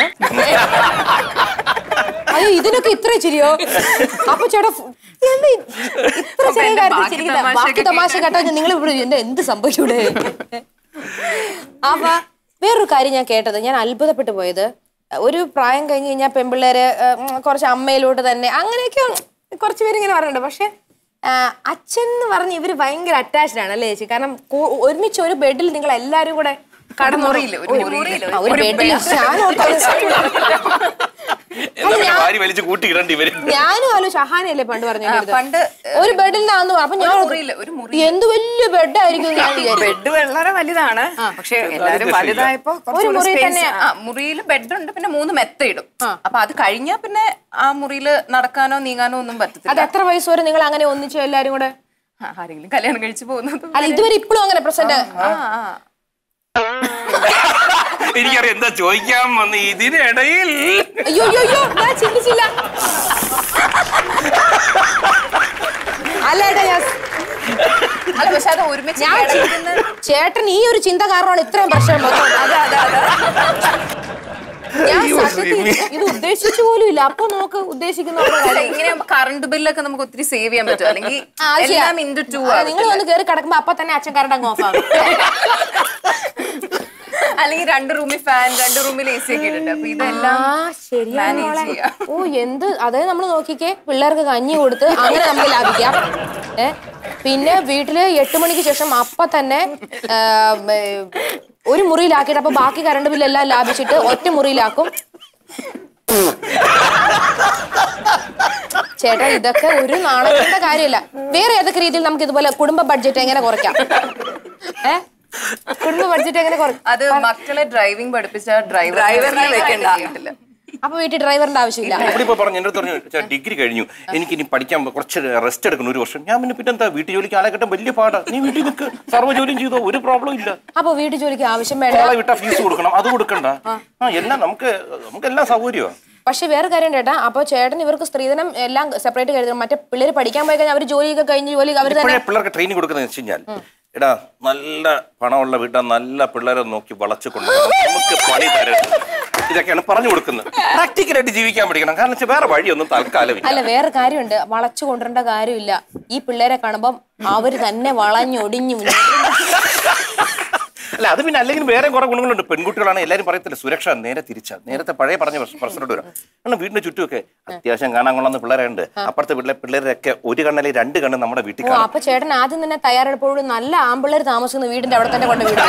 അയ്യോ ഇതിനൊക്കെ ഇത്ര ചിരിയോ അപ്പൊ ചേട്ടാ ഫു- എന്ത് ഇത്ര ചെറിയ കാര്യത്തിൽ ബാക്കി ചിരിക്കുന്ന തമാശയൊക്കെ ബാക്കി തമാശ കേട്ടോ നിങ്ങൾ ഇവിടെ എന്താ എന്ത് സംഭവിച്ചൂടെ അപ്പൊ വേറൊരു കാര്യം ഞാൻ കേട്ടത് ഞാൻ അത്ഭുതപ്പെട്ടു പോയത് ഒരു പ്രായം കഴിഞ്ഞ് കഴിഞ്ഞാൽ പെൺപിള്ളേര് ഏഹ്, ഉം, കുറച്ച് അമ്മയിലോട്ട് തന്നെ അങ്ങനെയൊക്കെ കുറച്ച് പേര് ഇങ്ങനെ പറയുന്നുണ്ട് പക്ഷെ ആ, അച്ഛൻ എന്ന് പറഞ്ഞ് ഇവര് ഭയങ്കര അറ്റാച്ച്ഡ് ആണ് അല്ലേ ചേച്ചി കാരണം കൂ- ഒരുമിച്ച് ഒരു ബെഡിൽ നിങ്ങൾ എല്ലാരും കൂടെ മുറിയില്, ഒരു മുറിയില്. ഒരു ബെഡിൽ ഞാൻ എന്നാ വാരി വലിച്ച് കൂട്ടിയിടേണ്ടി വരും ഞാനും ആലോചിച്ചു ഷഹാനല്ലേ പണ്ട് പറഞ്ഞു പണ്ട്, ഒരു ബെഡിൽ നിന്നാന്ന് പറഞ്ഞു അപ്പൊ ഞാൻ മുറിയില്, ഒരു മുറി എന്ത് വലിയ ബെഡായിരിക്കും ഞാൻ വിചാരിച്ചു. ബെഡ് വളരെ വലുതാണ് പക്ഷെ എല്ലാരും രക്ഷയില്ല. വലുതായപ്പോ ഒരു കുറച്ചുകൂടി മുറി space- തന്നെ ആ മുറിയിൽ ബെഡുണ്ട് പിന്നെ മൂന്ന് മെത്ത ഇടും അപ്പൊ അത് കഴിഞ്ഞാ പിന്നെ ആ മുറിയിൽ നടക്കാനോ നീങ്ങാനോ ഒന്നും അത് പറ്റത്തില്ല എത്ര വയസ്സ് വരെ നിങ്ങൾ അങ്ങനെ ഒന്നിച്ചു എല്ലാരും കൂടെ ആ, ആരെങ്കിലും കല്യാണം കഴിച്ചു പോകുന്നത് അല്ല ഇതുവരെ ഇപ്പോഴും അങ്ങനെ പ്രസന്റ് ആ ആ എനിക്കറിയാം എന്താ ചോദിക്കാൻ വന്ന് ഇതിനിടയിൽ അയ്യോ അയ്യോ അയ്യോ ഞാൻ ചിന്തിച്ചില്ല അല്ല ഏട്ടാ ഞാൻ അല്ല പക്ഷെ അത് ഒരുമിച്ച് ഞാൻ കിടക്കുന്ന- ചേട്ടൻ ഈ ഒരു ചിന്ത കാരണമാണ് ഇത്രയും പ്രശ്നം വന്നത്. അതെ അതെ അതെ ഞാൻ അയ്യോ, സത്യത്തിൽ റിമി. ഇത് ഉദ്ദേശിച്ചു പോലും ഇല്ല അപ്പൊ നോക്ക് ഉദ്ദേശിക്കുന്ന ഓരോ പക്ഷെ കാര്യം. ഇങ്ങനെ കറണ്ട് ബില്ലൊക്കെ നമുക്ക് ഒത്തിരി സേവ് ചെയ്യാൻ പറ്റും അല്ലെങ്കിൽ ആ, അത് ചെയ്യാം. എല്ലാം ഇൻറ്റു ടു ആ, നിങ്ങൾ വന്ന് കയറി കിടക്കുമ്പോ അപ്പൊ തന്നെ അച്ഛൻ കറണ്ട് അങ്ങ് ഓഫ് ആകും അല്ലെങ്കിൽ രണ്ട് റൂമിൽ ഫാൻ രണ്ട് റൂമിൽ എ സി ഒക്കെ ഇട്ടിട്ട് അപ്പൊ ഇതെല്ലാം ആ ശരിയാണ് manage മോളെ. ചെയ്യാം. ഓ എന്ത് അതേ നമ്മൾ നോക്കിക്കേ പിള്ളേർക്ക് കഞ്ഞി കൊടുത്ത് അങ്ങനെ നമുക്ക് ലാഭിക്കാം ഏ പിന്നെ വീട്ടില് എട്ട് മണിക്ക് ശേഷം അപ്പൊ തന്നെ ആ, ഏ, ഒരു മുറിയിലാക്കിയിട്ട് അപ്പൊ ബാക്കി കറണ്ട് ബില്ലെല്ലാം ലാഭിച്ചിട്ട് ഒറ്റ മുറിയിലാക്കും ചേട്ടാ ഇതൊക്കെ ഒരു നാണത്തിന്റെ കാര്യമില്ല വേറെ ഏതൊക്കെ രീതിയിൽ നമുക്ക് ഇതുപോലെ കുടുംബ ബഡ്ജറ്റ് എങ്ങനെ കുറയ്ക്കാം ഏ കുടുംബ ബഡ്ജറ്റ് എങ്ങനെ കുറയ്ക്കാം അത് മക്കളെ ഡ്രൈവിംഗ് പഠിപ്പിച്ച ഡ്രൈവർ ഡ്രൈവറിനെ വെക്കണ്ട. വീട്ടില് അപ്പൊ വീട്ടിൽ ഡ്രൈവറിന്റെ ആവശ്യമില്ല ഇവിടെ ഇപ്പൊ പറഞ്ഞു എന്റെ അടുത്ത് പറഞ്ഞു "ചാ, ഡിഗ്രി കഴിഞ്ഞു എനിക്ക് ഇനി പഠിക്കാൻ കുറച്ച് റെസ്റ്റ് എടുക്കണം ഒരു വർഷം ഞാൻ പിന്നെ പിന്നെന്താ വീട്ടു ജോലിക്ക് ആളെ കിട്ടാൻ വലിയ പാടാ നീ വീട്ടിൽ നിൽക്ക് സർവ്വ ജോലിയും ചെയ്തോ ഒരു പ്രോബ്ലം ഇല്ല അപ്പൊ വീട്ടു ജോലിക്ക് ആവശ്യം വേണ്ട ആളെ വിട്ടാ ഫീസ് കൊടുക്കണം അത് കൊടുക്കണ്ട ആ എല്ലാം നമുക്ക് നമുക്ക് എല്ലാം സൗകര്യമാണ് പക്ഷെ വേറെ കാര്യം ചേട്ടാ അപ്പൊ ചേട്ടൻ ഇവർക്ക് സ്ത്രീധനം എല്ലാം സെപ്പറേറ്റ് കരുതണം മറ്റേ പിള്ളേര് പഠിക്കാൻ പോയി കഴിഞ്ഞാൽ അവർ ജോലിയൊക്കെ കഴിഞ്ഞ് ജോലി അവർ തന്നെ ഇപ്പോഴേ പിള്ളേർക്ക് ട്രെയിനിങ് കൊടുക്കുന്നത് വെച്ച് കഴിഞ്ഞാൽ എടാ നല്ല പണമുള്ള വീട്ടാ നല്ല പിള്ളേരെ നോക്കി വളച്ചു കൊണ്ടുപോകണം നമുക്ക് പണി തരരുത് ഇതൊക്കെയാണ് പറഞ്ഞു കൊടുക്കുന്നത് പ്രാക്ടിക്കലായിട്ട് ജീവിക്കാൻ പഠിക്കണം കാരണം വെച്ചാൽ വേറെ വഴിയൊന്നും തൽക്കാലം ഇല്ല അല്ല വേറെ കാര്യമുണ്ട് വളച്ചു കൊണ്ടുവരേണ്ട കാര്യമില്ല ഈ പിള്ളേരെ കാണുമ്പം അവര് തന്നെ വളഞ്ഞൊടിഞ്ഞു അല്ല അത് പിന്നെ അല്ലെങ്കിൽ വേറെ കുറെ ഗുണങ്ങളുണ്ട് പെൺകുട്ടികളാണ് എല്ലാവരും പറയത്തില്ല സുരക്ഷ നേരെ തിരിച്ച നേരത്തെ പഴയ പറഞ്ഞ പ്രശ്നം- പ്രശ്നത്തോട് വരാം കാരണം വീടിന്റെ ചുറ്റുമൊക്കെ അത്യാവശ്യം കാണാൻ കൊള്ളുന്ന പിള്ളേരുണ്ട് അപ്പുറത്തെ വീട്ടിലെ പിള്ളേരൊക്കെ ഒരു കണ്ണല്ലേ രണ്ട് കണ്ണ് നമ്മുടെ വീട്ടിൽ ഓ കാണും അപ്പൊ ചേട്ടൻ ആദ്യം തന്നെ തയ്യാറെടുപ്പോഴും നല്ല ആമ്പിള്ളേർ താമസിക്കുന്ന വീടിന്റെ അവിടെ തന്നെ കൊണ്ട് വീട്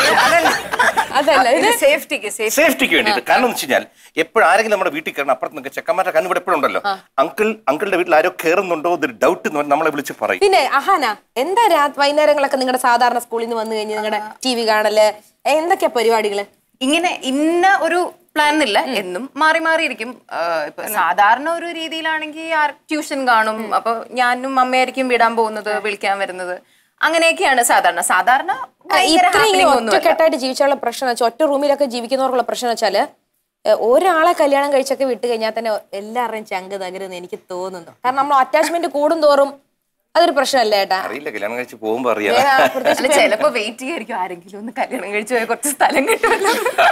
അതല്ല ഇത് സേഫ്റ്റിക്ക് സേഫ്റ്റി സേഫ്റ്റിക്ക് വേണ്ടിയിട്ട് കാരണം എന്ന് വെച്ച് കഴിഞ്ഞാൽ എപ്പോഴും ആരെങ്കിലും നമ്മുടെ വീട്ടിൽ കയറണം അപ്പുറത്ത് നിൽക്കുക ചെക്കന്മാരുടെ കണ്ണ് ഇവിടെ എപ്പോഴും ഉണ്ടല്ലോ അങ്കിൾ അങ്കിളുടെ വീട്ടിൽ ആരോ കയറുന്നുണ്ടോ എന്നൊരു ഡൗട്ട് എന്ന് പറഞ്ഞ് നമ്മളെ വിളിച്ച് പറയും പിന്നെ അഹാന എന്താ രാത് വൈകുന്നേരങ്ങളൊക്കെ നിങ്ങളുടെ സാധാരണ സ്കൂളിൽ നിന്ന് വന്നു കഴിഞ്ഞ് നിങ്ങളുടെ ടി വി കാണല് എന്തൊക്കെയാ പരിപാടികള് ഇങ്ങനെ ഇന്ന ഒരു പ്ലാൻ എന്നില്ല എന്നും മാറി മാറി ഇരിക്കും ആ, ഇപ്പൊ സാധാരണ ഒരു രീതിയിലാണെങ്കിൽ ട്യൂഷൻ കാണും അപ്പൊ ഞാനും അമ്മയായിരിക്കും വിടാൻ പോകുന്നത് വിളിക്കാൻ വരുന്നത് അങ്ങനെയൊക്കെയാണ് സാധാരണ സാധാരണ ഭയങ്കര ഇത്രയും ഇങ്ങനെ happening ഒന്നുമല്ല. ഒറ്റക്കെട്ടായിട്ട് ജീവിച്ചുള്ള പ്രശ്നം വെച്ചാൽ ഒറ്റ റൂമിലൊക്കെ ജീവിക്കുന്നവർക്കുള്ള പ്രശ്നം വെച്ചാല് ഏ, ഒരാളെ കല്യാണം കഴിച്ചൊക്കെ വിട്ട് കഴിഞ്ഞാൽ തന്നെ എല്ലാവരുടെയും ചങ്ക് തകരുന്ന് എനിക്ക് തോന്നുന്നു കാരണം നമ്മൾ അറ്റാച്ച്മെന്റ് കൂടും തോറും അതൊരു പ്രശ്നമല്ലേ ഏട്ടാ അറിയില്ല കല്യാണം കഴിച്ച് പോകുമ്പോ അറിയാം വേറെ ആ പ്രത്യേകിച്ച് അല്ല ചിലപ്പോ വെയിറ്റ് ചെയ്യായിരിക്കും ആരെങ്കിലും ഒന്ന് കല്യാണം കഴിച്ചു പോയ കുറച്ച് സ്ഥലം കിട്ടുമല്ലോ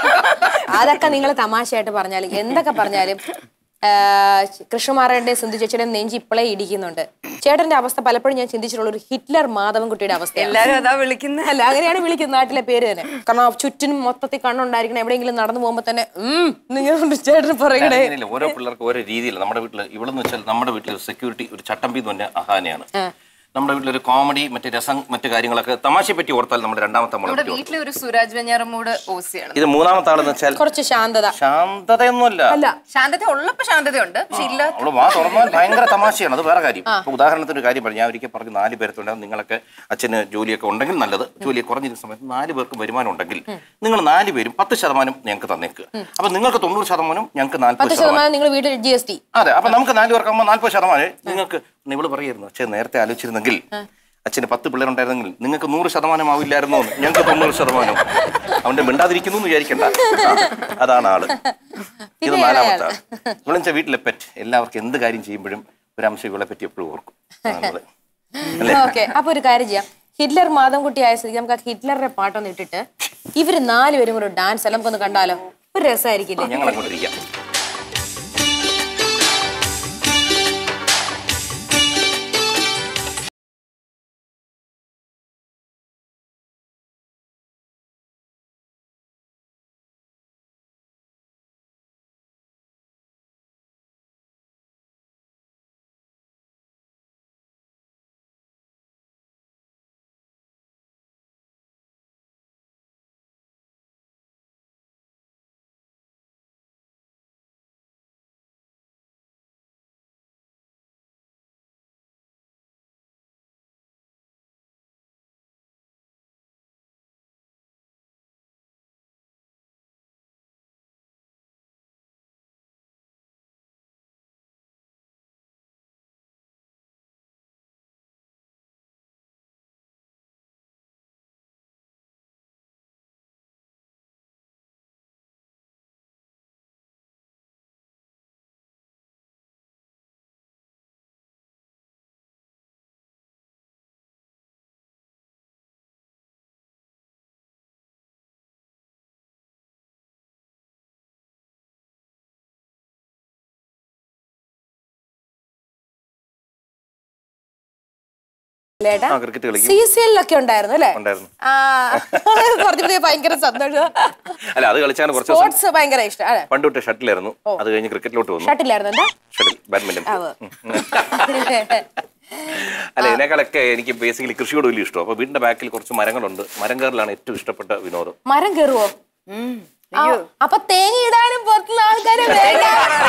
അതൊക്കെ നിങ്ങൾ തമാശയായിട്ട് പറഞ്ഞാലും എന്തൊക്കെ പറഞ്ഞാലും ആ, കൃഷ്ണമാറയുടെ സിന്ധു ചേച്ചിയുടെ നെഞ്ചി ഇപ്പോഴേ ഇടിക്കുന്നുണ്ട് ചേട്ടന്റെ അവസ്ഥ പലപ്പോഴും ഞാൻ ചിന്തിച്ചിട്ടുള്ള ഒരു ഹിറ്റ്ലർ മാധവൻകുട്ടിയുടെ അവസ്ഥ എല്ലാരും അതാ വിളിക്കുന്നത് അല്ല അങ്ങനെയാണ് വിളിക്കുന്നത് നാട്ടിലെ പേര് തന്നെ കാരണം ആ ചുറ്റിനും മൊത്തത്തിൽ കണ്ണുണ്ടായിരിക്കണം എവിടെയെങ്കിലും നടന്നു പോകുമ്പോ തന്നെ ഉം നിങ്ങൾ ചേട്ടൻ പറയണേ അങ്ങനെയല്ല ഓരോ പിള്ളേർക്ക് ഓരോ രീതിയിൽ നമ്മുടെ വീട്ടിൽ ഇവളെന്ന് വെച്ചാൽ നമ്മുടെ വീട്ടിൽ സെക്യൂരിറ്റി ഒരു ചട്ടമ്പി എന്ന് പറഞ്ഞ അഹാനയാണ് നമ്മുടെ വീട്ടിലൊരു കോമഡി മറ്റേ രസം മറ്റു കാര്യങ്ങളൊക്കെ തമാശയെ പറ്റി ഓർത്താൽ നമ്മുടെ രണ്ടാമത്തെ മോളെ നമ്മുടെ പറ്റി ഓർക്കും. വീട്ടിലെ ഒരു സുരാജ് വെഞ്ഞാറമൂട് ഓസിയാണ് ഇത് മൂന്നാമത്തെ ആളെന്ന് വെച്ചാൽ കുറച്ച് ശാന്തത ശാന്തതയൊന്നുമല്ല അല്ല ശാന്തത ഉള്ളപ്പോ ശാന്തതയുണ്ട് പക്ഷെ ഇല്ല അവള് വാ തുറന്നാൽ ഭയങ്കര തമാശയാണ് അത് വേറെ കാര്യം ഇപ്പൊ ഉദാഹരണത്തിന് ഒരു കാര്യം പറഞ്ഞു ഞാൻ ഒരിക്കൽ പറഞ്ഞു നാല് പേരത്തുണ്ടാകും നിങ്ങളൊക്കെ അച്ഛന് ജോലിയൊക്കെ ഉണ്ടെങ്കിൽ നല്ലത് ജോലി കുറഞ്ഞിരുന്ന സമയത്ത് നാല് പേർക്ക് വരുമാനം ഉണ്ടെങ്കിൽ നിങ്ങൾ നാല് പേരും പത്ത് ശതമാനം ഞങ്ങൾക്ക് തന്നേക്ക് അപ്പൊ നിങ്ങൾക്ക് തൊണ്ണൂറ് ശതമാനം ഞങ്ങൾക്ക് നാൽപ്പത് പത്ത് ശതമാനം ശതമാനം നിങ്ങൾ വീട്ടിൽ ജി എസ് ടി അതെ അപ്പൊ നമുക്ക് നാല് പേർക്കാകുമ്പോൾ നാൽപ്പത് ശതമാനം നിങ്ങൾക്ക് ഇവള് പറയായിരുന്നു അച്ഛൻ നേരത്തെ ആലോചിച്ചിരുന്നെങ്കിൽ അച്ഛന് പത്ത് പിള്ളേരുണ്ടായിരുന്നെങ്കിൽ നിങ്ങൾക്ക് നൂറ് ശതമാനം ആവില്ലായിരുന്നോ ഞങ്ങൾക്ക് തൊണ്ണൂറ് ശതമാനം അവന്റെ മിണ്ടാതിരിക്കുന്നു എന്ന് വിചാരിക്കണ്ട ആ, അതാണ് ആള് ഇത് പിന്നെ നാലാമത്തെ ആള് ഇവളെന്ന് വെച്ചാൽ വീട്ടിലെ പെറ്റ് എല്ലാവർക്കും എന്ത് കാര്യം ചെയ്യുമ്പോഴും ഒരു അംശം ഇവളെ പറ്റി എപ്പോഴും ഓർക്കും അതാണുള്ളത്. അല്ലേ ഓക്കെ അപ്പൊ ഒരു കാര്യം ചെയ്യാം ഹിറ്റ്ലർ മാധവൻകുട്ടി ആയ സ്ഥിതിക്ക് നമുക്ക് ആ ഹിറ്റ്ലറുടെ പാട്ടൊന്ന് ഇട്ടിട്ട് ഇവര് നാലുപേരും കൂടെ ഡാൻസ് എല്ലാം നമുക്കൊന്ന് കണ്ടാലോ ഒരു രസമായിരിക്കില്ലേ ഞങ്ങൾ അങ്ങോട്ടിരിക്കാം ആ ക്രിക്കറ്റ് കളിക്കും സി സി എല്ലൊക്കെ ഉണ്ടായിരുന്നു അല്ലേ ഉണ്ടായിരുന്നു ആ പറഞ്ഞപ്പോഴേ ഭയങ്കര സന്തോഷം അല്ല അത് കളിച്ചാണ് കുറച്ച് ദിവസം സ്പോർട്സ് ഭയങ്കര ഇഷ്ടം അതെ പണ്ട് തൊട്ട് ഷട്ടിലായിരുന്നു അത് കഴിഞ്ഞ് ക്രിക്കറ്റിലോട്ട് വന്നു ഷട്ടിലായിരുന്നു എന്താ ഷട്ടിൽ ബാഡ്മിന്റൺ ആവ്. അല്ല ഇതിനേക്കാളൊക്കെ എനിക്ക് ബേസിക്കലി കൃഷിയോട് വലിയ ഇഷ്ടം അപ്പൊ വീടിന്റെ ബാക്കിൽ കുറച്ച് മരങ്ങളുണ്ട് മരം കയറലാണ് ഏറ്റവും ഇഷ്ടപ്പെട്ട വിനോദം മരം കയറുവോ ആ, അപ്പൊ തേങ്ങ ഇടാനും പുറത്തുള്ള ആൾക്കാരെ വേണ്ട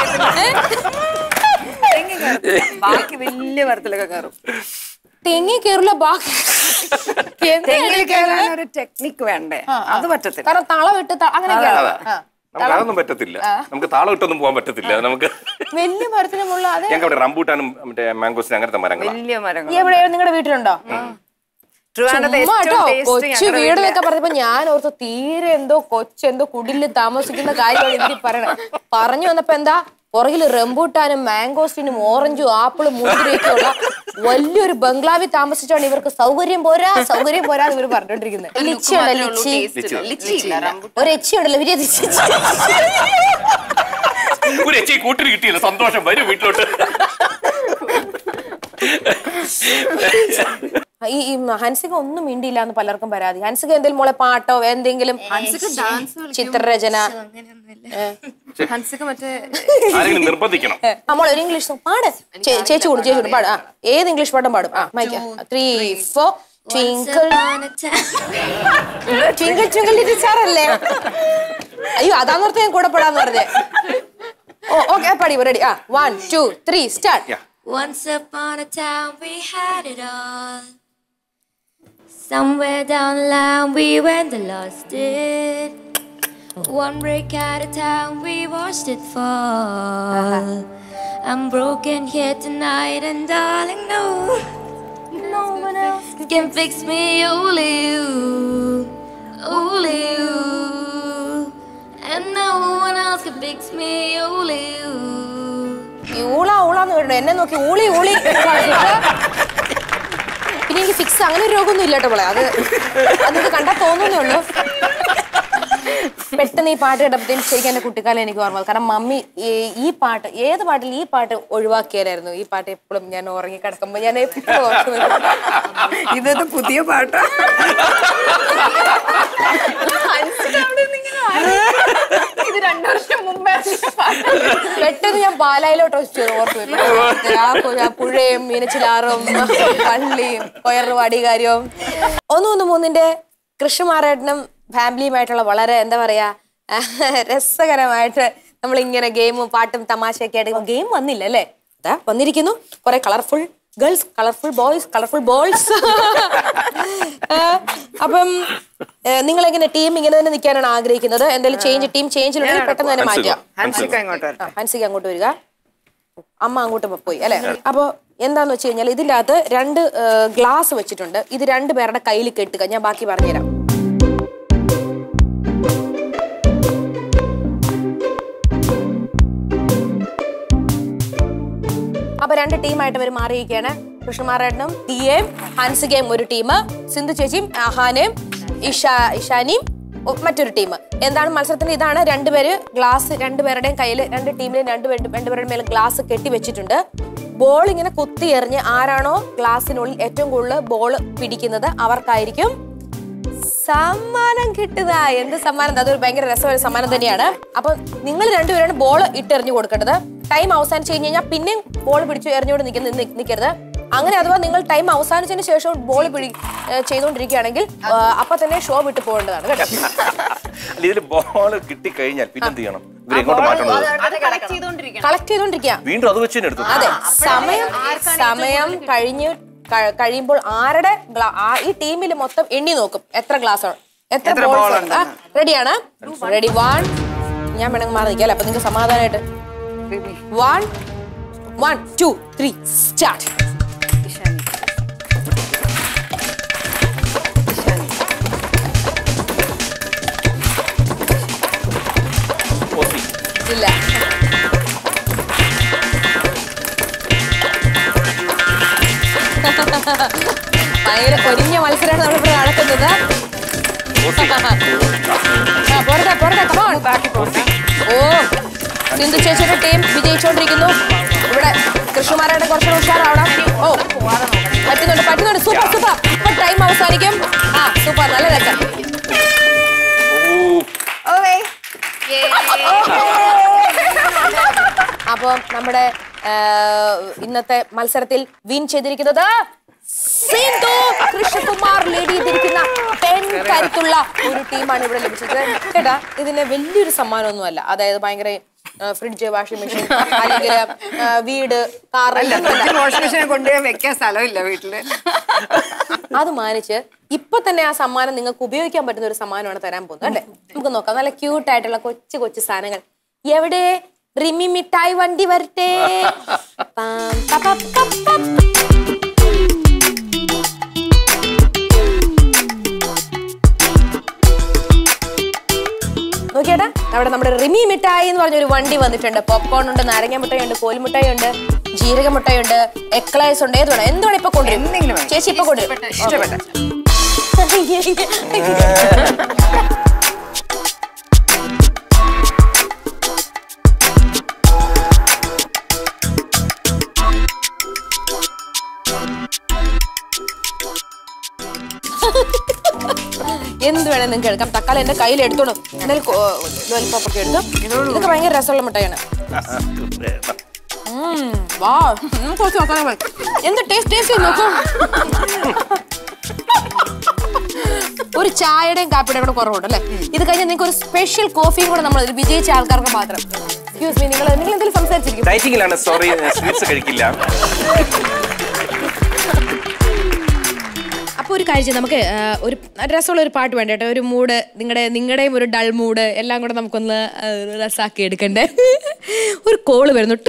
ബാക്കി വലിയ മരത്തിലൊക്കെ കയറും തെങ്ങി കയറില്ല ബാക്കി എന്ത് തെങ്ങിൽ കയറാൻ ഒരു ടെക്നിക്ക് വേണ്ടേ അത് പറ്റത്തില്ല കാരണം തള വിട്ട് ത- അങ്ങനെയൊക്കെയാണ് ആ. നമുക്ക് അതൊന്നും പറ്റത്തില്ല നമുക്ക് താളം ഇട്ടൊന്നും പോകാൻ പറ്റത്തില്ല നമുക്ക് വലിയ മരത്തിന് മുള്ള അതെ ഞങ്ങൾക്ക് അവിടെ റംബൂട്ടാനും മറ്റേ മാംഗോസിനും അങ്ങനത്തെ മരങ്ങളാണ് വലിയ മരങ്ങൾ എവിടെ നിങ്ങളുടെ വീട്ടിലുണ്ടോ ട്രിവാൻഡ്രത്ത് ചുമ്മാ ഏറ്റവും കേട്ടോ taste കൊച്ചു ഞങ്ങളുടെ വീട് വീട്ടിലെ- എന്നൊക്കെ പറഞ്ഞപ്പോ ഞാൻ ഓർത്ത് തീരെ എന്തോ കൊച്ചെന്തോ കുടില് താമസിക്കുന്ന കാര്യമാണ് എനിക്ക് പറയണത് പറഞ്ഞു വന്നപ്പോ എന്താ പുറകിൽ റംബൂട്ടാനും മാംഗോസ്റ്റിനും ഓറഞ്ചും ആപ്പിളും മുന്തിരിയൊക്കെ ഉള്ള വലിയൊരു ബംഗ്ലാവിൽ താമസിച്ചാണ് ഇവർക്ക് സൗകര്യം പോരാ സൗകര്യം പോരാ എന്ന് ഇവർ പറഞ്ഞോണ്ടിരിക്കുന്നത് ലിച്ചിയുണ്ടല്ലോ ലിച്ചി ഒരു എച്ചിയുണ്ടല്ലോ ഇവര് ലിച്ചി. ഒരു എച്ചി കൂട്ടിന് കിട്ടിയില്ല സന്തോഷം വരും വീട്ടിലോട്ട് ഈ ഈ ഹൻസിക ഒന്നും മിണ്ടിയില്ല എന്ന് പലർക്കും പരാതി ഹൻസിക എന്തെങ്കിലും മോളെ പാട്ടോ എന്തെങ്കിലും ചിത്രരചന ഹൻസിക്ക് മറ്റേ ആരെങ്കിലും നിർബന്ധിക്കണം നമ്മൾ ഒരു ഇംഗ്ലീഷ് സോങ് പാട് ചേ- ചേച്ചി കൂടും ചേച്ചി കൂടും പാട് ആ ഏത് ഇംഗ്ലീഷ് പാട്ടും പാടും ആ mike three four twinkle twinkle twinkle little star അല്ലേ അയ്യോ അതാന്നോർത്ത് ഞാൻ കൂടെ പെടാന്ന് പറഞ്ഞേ ഓ ഓക്കെ പാടി റെഡി ആ one two three start Yeah. Once upon a time we had it all. Somewhere down the line we went and lost it. One break at a time we watched it fall. I'm broken here tonight and darling no, no one else can fix me, only you, only you. And no one else can fix me, only you. ഈ ഊള ഊളാന്ന് കേട്ടോ എന്നെ നോക്കി ഊളി ഊളി പിന്നെ എനിക്ക് fix അങ്ങനെ ഒരു രോഗമൊന്നും ഇല്ല കേട്ടോ മോളെ അത് അത് നിങ്ങൾക്ക് കണ്ടാൽ തോന്നുന്നേ ഉള്ളൂ പെട്ടെന്ന് ഈ പാട്ട് കേട്ടപ്പോഴത്തേക്കും ശരിക്കും എന്റെ കുട്ടിക്കാലം എനിക്ക് ഓർമ്മ വന്നു. കാരണം മമ്മി ഈ- ഈ പാട്ട് ഏത് പാട്ടിൽ ഈ പാട്ട് ഒഴിവാക്കിയാലായിരുന്നു ഈ പാട്ട് എപ്പോഴും ഞാൻ ഉറങ്ങി കിടക്കുമ്പോൾ ഞാൻ എപ്പോഴും ഓർത്ത് വെക്കും. ഇതത് പുതിയ പാട്ടാ ഇത് രണ്ടു വർഷം മുമ്പേ പെട്ടെന്ന് ഞാൻ പാലായിലോട്ട് വെച്ചു ഓർത്ത് വെക്കും. ആ പു- ആ പുഴയും മീനച്ചിലാറും പള്ളിയും കൊയറുവാടി കാര്യവും ഒന്ന് ഒന്ന് മൂന്നിന്റെ കൃഷ്ണമാരേട്ടനും ഫാമിലിയുമായിട്ടുള്ള വളരെ എന്താ പറയാ രസകരമായിട്ട് നമ്മൾ ഇങ്ങനെ ഗെയിമും പാട്ടും തമാശയൊക്കെ ആയിട്ട് ഗെയിം വന്നില്ല അല്ലേ അതാ വന്നിരിക്കുന്നു കുറെ colourful girls colourful boys colourful balls അപ്പം നിങ്ങൾ എങ്ങനെ ടീം ഇങ്ങനെ തന്നെ നിൽക്കാനാണ് ആഗ്രഹിക്കുന്നത് എന്തെങ്കിലും ചേഞ്ച് ടീം ചേഞ്ചിലുണ്ടെങ്കിൽ പെട്ടെന്ന് തന്നെ മാറ്റാം ഹൻസിക ഇങ്ങോട്ട് വരട്ടെ ആ, ഹൻസിക അങ്ങോട്ട് വരിക അമ്മ അങ്ങോട്ട് പോ- പോയി അല്ലെ അപ്പൊ എന്താന്ന് വെച്ച് കഴിഞ്ഞാൽ ഇതിന്റെ അകത്ത് രണ്ട് ഗ്ലാസ് വെച്ചിട്ടുണ്ട് ഇത് രണ്ട് പേരുടെ കയ്യിൽ കെട്ടുക ഞാൻ ബാക്കി പറഞ്ഞുതരാം അപ്പൊ രണ്ട് ടീമായിട്ട് അവർ മാറിയിരിക്കുകയാണ് കൃഷ്ണമാരേട്ടനും ദിയേം ഹൻസികയും ഒരു ടീം സിന്ധു ചേച്ചിയും അഹാനയും ഇഷ ഇഷാനിയും ഒ- മറ്റൊരു ടീം എന്താണ് മത്സരത്തിന് ഇതാണ് രണ്ടുപേര് ഗ്ലാസ് രണ്ടുപേരുടെയും കയ്യിൽ രണ്ട് ടീമിലെയും രണ്ട് പേര് രണ്ടുപേരുടെ മേലെ ഗ്ലാസ് കെട്ടി വെച്ചിട്ടുണ്ട് ബോൾ ഇങ്ങനെ കുത്തി എറിഞ്ഞ് ആരാണോ ഗ്ലാസിനുള്ളിൽ ഏറ്റവും കൂടുതൽ ബോൾ പിടിക്കുന്നത് അവർക്കായിരിക്കും സമ്മാനം കിട്ടുക എന്ത് സമ്മാനം അതൊരു ഭയങ്കര രസമായ സമ്മാനം തന്നെയാണ് അപ്പൊ നിങ്ങൾ രണ്ടുപേരാണ് ബോൾ ഇട്ടെറിഞ്ഞു കൊടുക്കേണ്ടത് ടൈം അവസാനിച്ച് കഴിഞ്ഞ് കഴിഞ്ഞാൽ പിന്നെയും ബോൾ പിടിച്ചു എറിഞ്ഞുകൊണ്ട് നിൽക്കുന്ന നിൽക്കരുത് അങ്ങനെ അഥവാ നിങ്ങൾ ടൈം അവസാനിച്ചതിന് ശേഷം ബോൾ പിടി ഏ, ചെയ്തുകൊണ്ടിരിക്കുകയാണെങ്കിൽ ആ, അപ്പൊ തന്നെ ഷോ വിട്ടു പോകേണ്ടതാണ് കേട്ടോ അല്ല ഇതിൽ ബോൾ കിട്ടിക്കഴിഞ്ഞാൽ പിന്നെ എന്ത് ചെയ്യണം ഇവർ എങ്ങോട്ട് മാറ്റണത് അത് കളക്ട് ചെയ്തോണ്ടിരിക്കണം കളക്ട് ചെയ്തോണ്ടിരിക്കുക വീണ്ടും അത് വെച്ച് തന്നെ എടുത്തു അതെ സമയം സമയം കഴിഞ്ഞ് ക- കഴിയുമ്പോൾ ആരുടെ ഗ്ലാ- ആ- ഈ ടീമിൽ മൊത്തം എണ്ണി നോക്കും എത്ര ഗ്ലാസ് ആണ് എത്ര എത്ര ബോൾസ് ball ആണ് റെഡിയാണ് റെഡി വൺ ഞാൻ വേണമെങ്കിൽ മാറി നിൽക്കാം അപ്പൊ നിങ്ങൾക്ക് സമാധാനമായിട്ട് one one two three start Ishaani Ishaani ഓസി ഇല്ല ഭയങ്കര പൊരിഞ്ഞ മത്സരമാണ് നമ്മളിവിടെ നടക്കുന്നത് ഓസി ആ, പോരട്ടെ പോരട്ടെ come on. ഓ സിന്ധു ചേച്ചിയുടെ ടീം വിജയിച്ചുകൊണ്ടിരിക്കുന്നു ഇവിടെ കൃഷ്ണമാരായിട്ട് കുറച്ചുകൂടെ ഉഷാറാവണം ഓ പറ്റുന്നുണ്ട് പറ്റുന്നുണ്ട് സൂപ്പർ സൂപ്പർ ഇപ്പൊ ടൈം അവസാനിക്കും ആ സൂപ്പർ നല്ല രസം അപ്പൊ നമ്മുടെ ആ, ഇന്നത്തെ മത്സരത്തിൽ വിൻ ചെയ്തിരിക്കുന്നത് സിന്ധു കൃഷ്ണകുമാർ ലീഡ് ചെയ്തിരിക്കുന്ന പെൺ കരുത്തുള്ള ഒരു ടീമാണ് ഇവിടെ ലഭിച്ചത് കേട്ടാ ഇതിന് വലിയൊരു സമ്മാനമൊന്നുമല്ല അതായത് ഭയങ്കര ഫ്രിഡ്ജ് വാഷിംഗ് മെഷീൻ അല്ലെങ്കിൽ ആ, വീട് കാർ വാഷിംഗ് മെഷീനെ കൊണ്ടുപോയി വെക്കാൻ സ്ഥലമില്ല വീട്ടില് അത് മാനിച്ച് ഇപ്പൊ തന്നെ ആ സമ്മാനം നിങ്ങൾക്ക് ഉപയോഗിക്കാൻ പറ്റുന്ന ഒരു സമ്മാനമാണ് തരാൻ പോകുന്നത് അല്ലേ നമുക്ക് നോക്കാം നല്ല ക്യൂട്ട് ആയിട്ടുള്ള കൊച്ചു കൊച്ചു സാധനങ്ങൾ എവിടെ റിമി മിഠായി വണ്ടി വരട്ടെ പാം, പ, പ, പ, പ. നോക്കിയേട്ടാ അവിടെ നമ്മുടെ റിമി മിഠായി എന്ന് പറഞ്ഞ ഒരു വണ്ടി വന്നിട്ടുണ്ട് പോപ്കോൺ ഉണ്ട് നാരങ്ങ മിഠായി ഉണ്ട് കോൽമിഠായി ഉണ്ട് ജീരക മിഠായി ഉണ്ട് എക്ലൈസ് ഉണ്ട് ഏത് വേണം എന്താണ് ഇപ്പൊ കൊണ്ടുവരും എന്തെങ്കിലും വേണം. ചേച്ചി ഇപ്പൊ കൊണ്ടുവരും ഇഷ്ടപ്പെട്ട എന്ത് വേണേ നിങ്ങൾക്ക് എടുക്കാം തക്കാളി എന്റെ കയ്യിൽ എടുത്തോളൂ എന്തായാലും ലോലിപ്പോപ്പൊക്കെ എടുത്തു ഇതൊക്കെ ഭയങ്കര രസമുള്ള മിഠായിയാണ് ഉം, വാ ഉം, കുറച്ച് നോക്കാൻ മതി. എന്ത് ടേസ്റ്റ് ടേസ്റ്റ് നോക്കൂ ഒരു ചായയുടെയും കാപ്പിയുടെയും കൂടെ കുറവുണ്ട് അല്ലേ ഇത് കഴിഞ്ഞാൽ നിങ്ങൾക്ക് ഒരു സ്പെഷ്യൽ കോഫിയും കൂടെ നമ്മൾ ഇതിൽ വിജയിച്ച ആൾക്കാർക്ക് മാത്രം എക്സ്ക്യൂസ് മീ നിങ്ങൾ നിങ്ങൾ എന്തെങ്കിലും സംസാരിച്ചിരിക്കും ഡയറ്റിങ്ങിലാണ് സോറി സ്വീറ്റ്സ് കഴിക്കില്ല അപ്പൊ ഒരു കാര്യം ചെയ്യാം. നമുക്ക് ആ, ഒരു രസമുള്ള ഒരു പാട്ട് വേണ്ട കേട്ടോ ഒരു മൂഡ് നിങ്ങളുടെ നിങ്ങളുടെയും ഒരു ഡൾ മൂഡ് എല്ലാം കൂടെ നമുക്കൊന്ന് ആ, രസാക്കി എടുക്കണ്ടേ ഒരു കോള് വരുന്നു